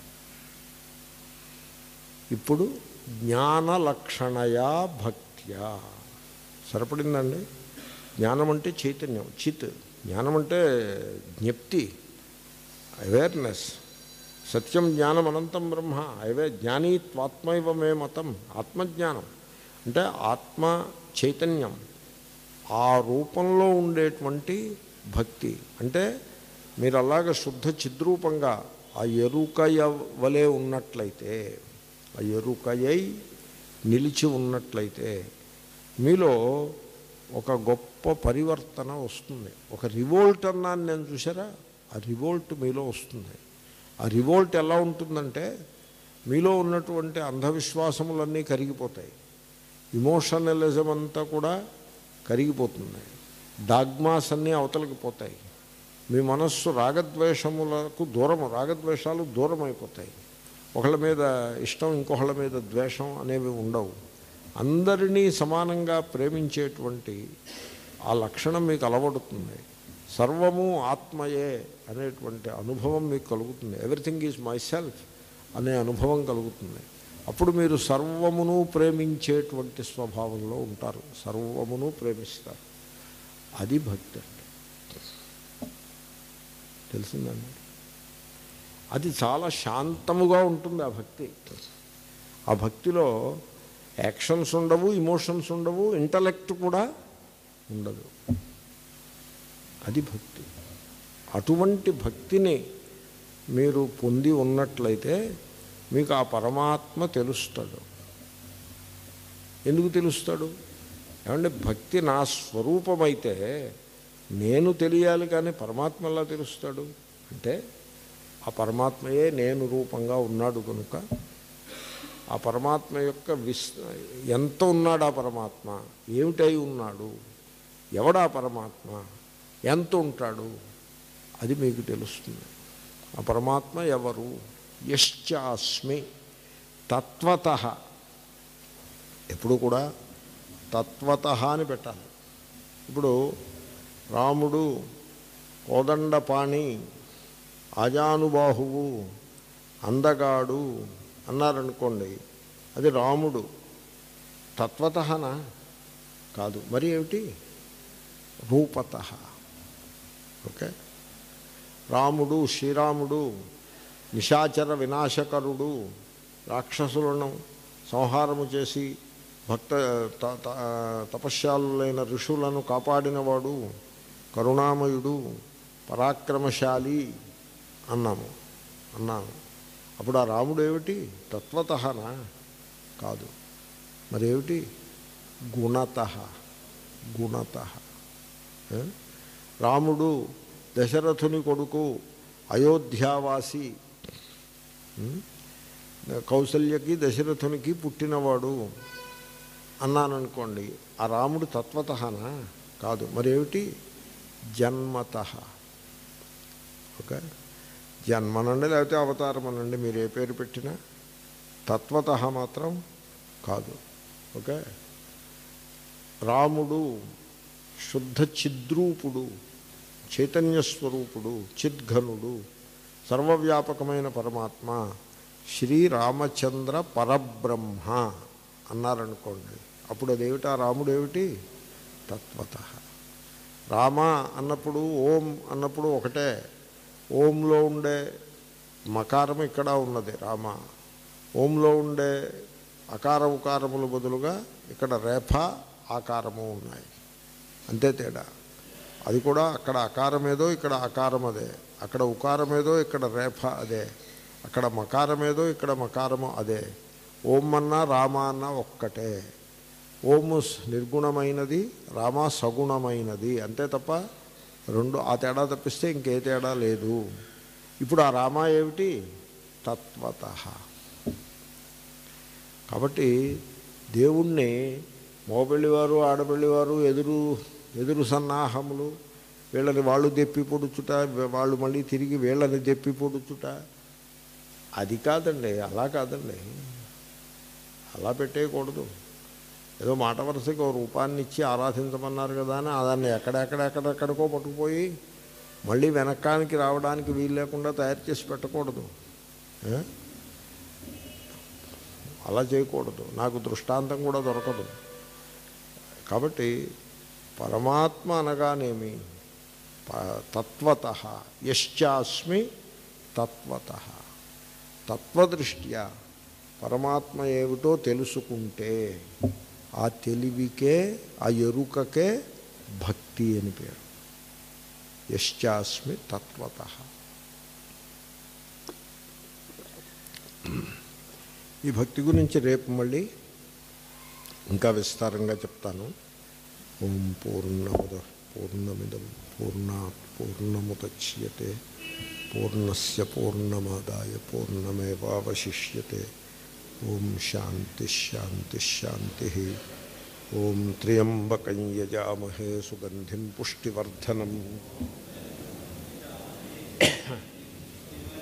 ఇప్పుడు జ్ఞాన లక్షణయా భక్త్యా సరిపడిందండి జ్ఞానం అంటే చైతన్యం చిత్ జ్ఞానం అంటే జ్ఞప్తి అవేర్నెస్ సత్యం జ్ఞానం అనంతం బ్రహ్మ అవే జ్ఞానీ త్వాత్మైవ మే మతం ఆత్మజ్ఞానం అంటే ఆత్మ చైతన్యం ఆ రూపంలో ఉండేటువంటి భక్తి అంటే మీరు అలాగ శుద్ధ చిద్రూపంగా ఆ ఎరుకయ వలె ఉన్నట్లయితే ఆ ఎరుకయై నిలిచి ఉన్నట్లయితే మీలో ఒక గొప్ప పరివర్తన వస్తుంది ఒక రివోల్ట్ అన్నాను నేను చూసారా ఆ రివోల్ట్ మీలో వస్తుంది ఆ రివోల్ట్ ఎలా ఉంటుందంటే మీలో ఉన్నటువంటి అంధవిశ్వాసములన్నీ కరిగిపోతాయి ఇమోషనలిజం అంతా కూడా కరిగిపోతుంది డాగ్మాస్ అన్నీ అవతలకి పోతాయి మీ మనస్సు రాగద్వేషములకు దూరం రాగద్వేషాలు దూరం అయిపోతాయి ఒకళ్ళ మీద ఇష్టం ఇంకొకళ్ళ మీద ద్వేషం అనేవి ఉండవు అందరినీ సమానంగా ప్రేమించేటువంటి ఆ లక్షణం మీకు అలవడుతుంది సర్వము ఆత్మయే అనేటువంటి అనుభవం మీకు కలుగుతుంది ఎవ్రీథింగ్ ఈజ్ మై సెల్ఫ్ అనే అనుభవం కలుగుతుంది అప్పుడు మీరు సర్వమును ప్రేమించేటువంటి స్వభావంలో ఉంటారు సర్వమును ప్రేమిస్తారు అది భక్తి అంటే తెలిసిందండి అది చాలా శాంతముగా ఉంటుంది ఆ భక్తి ఆ భక్తిలో యాక్షన్స్ ఉండవు ఇమోషన్స్ ఉండవు ఇంటలెక్ట్ కూడా ఉండదు అది భక్తి అటువంటి భక్తిని మీరు పొంది ఉన్నట్లయితే మీకు ఆ పరమాత్మ తెలుస్తాడు ఎందుకు తెలుస్తాడు ఏమంటే భక్తి నా స్వరూపమైతే నేను తెలియాలి కానీ పరమాత్మ ఎలా తెలుస్తాడు అంటే ఆ పరమాత్మయే నేను రూపంగా ఉన్నాడు కనుక ఆ పరమాత్మ యొక్క విస్ ఎంత ఉన్నాడు ఆ పరమాత్మ ఏమిటై ఉన్నాడు ఎవడా పరమాత్మ ఎంత ఉంటాడు అది మీకు తెలుస్తుంది ఆ పరమాత్మ ఎవరు యశ్చాస్మి తత్వత ఎప్పుడు కూడా తత్వత అని పెట్టాలి ఇప్పుడు రాముడు కోదండపాణి ఆజానుబాహువు అందగాడు అన్నారనుకోండి అది రాముడు తత్వతనా కాదు మరి ఏమిటి రూపత ఓకే రాముడు శ్రీరాముడు నిశాచర వినాశకరుడు రాక్షసులను సంహారము చేసి భక్త త- త- తపశ్శాలులైన ఋషులను కాపాడినవాడు కరుణామయుడు పరాక్రమశాలి అన్నాము అన్నాము అప్పుడు ఆ రాముడు ఏమిటి తత్వతనా కాదు మరేమిటి గుణత గుణత ఏ? రాముడు దశరథుని కొడుకు అయోధ్యావాసి ఉం? కౌసల్యకి దశరథునికి పుట్టినవాడు అన్నాననుకోండి ఆ రాముడు తత్వతనా కాదు మరేమిటి జన్మత ఓకే జన్మనండి లేకపోతే అవతారం అనండి మీరు ఏ పేరు పెట్టినా తత్వత మాత్రం కాదు ఓకే రాముడు శుద్ధ చిద్రూపుడు చైతన్య స్వరూపుడు చిద్ఘనుడు సర్వవ్యాపకమైన పరమాత్మ శ్రీరామచంద్ర పరబ్రహ్మ అన్నారనుకోండి అప్పుడు అదేమిటి ఆ రాముడు ఏమిటి తత్వత రామ అన్నప్పుడు ఓం అన్నప్పుడు ఒకటే ఓంలో ఉండే మకారం ఇక్కడ ఉన్నది రామ ఓంలో ఉండే అకార ఉకారముల బదులుగా ఇక్కడ రేఫ ఆకారము ఉన్నాయి అంతే తేడా అది కూడా అక్కడ అకారం ఏదో ఇక్కడ అకారం అదే అక్కడ ఉకారం ఏదో ఇక్కడ రేఫ అదే అక్కడ మకారం ఏదో ఇక్కడ మకారము అదే ఓం అన్నా రామ అన్నా ఒక్కటే ఓము స్- నిర్గుణమైనది రామ సగుణమైనది అంతే తప్ప రెండు ఆ తేడా తప్పిస్తే ఇంకే తేడా లేదు ఇప్పుడు ఆ రామ ఏమిటి తత్వత కాబట్టి దేవుణ్ణి మోపెళ్ళివారు ఆడపెళ్ళివారు ఎదురు ఎదురు సన్నాహములు వీళ్ళని వాళ్ళు దెప్పి పొడుచుట వాళ్ళు మళ్ళీ తిరిగి వీళ్ళని దెప్పి పొడుచుట అది కాదండి అలా కాదండి అలా పెట్టేయకూడదు ఏదో మాట వరుసకి ఒక రూపాన్ని ఇచ్చి ఆరాధించమన్నారు కదా అని దాన్ని ఎక్కడెక్కడెక్కడెక్కడికో పట్టుకుపోయి మళ్ళీ వెనక్కానికి రావడానికి వీలు లేకుండా తయారు చేసి పెట్టకూడదు ఏ? అలా చేయకూడదు నాకు దృష్టాంతం కూడా దొరకదు కాబట్టి పరమాత్మ అనగానేమి ప- తత్వత యశ్చాస్మి తత్వత తత్వదృష్ట్యా పరమాత్మ ఏమిటో తెలుసుకుంటే ఆ తెలివికే ఆ ఎరుకకే భక్తి అని పేరు యశ్చాస్మి తత్వత ఈ భక్తి గురించి రేపు మళ్ళీ ఇంకా విస్తారంగా చెప్తాను ఓం పూర్ణముద పూర్ణమిదం పూర్ణా పూర్ణముద్యతే పూర్ణస్ పూర్ణమాదాయ పూర్ణమేవాశిష్యతే ఓం శాంతి శాంతి శాంతి ఓం త్ర్యంబకం యజామహే సుగంధిం పుష్టివర్ధనం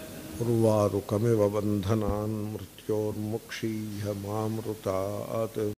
ఉర్వారుకమివ బంధనాన్ మృత్యోర్ముక్షీయ మామృతాత్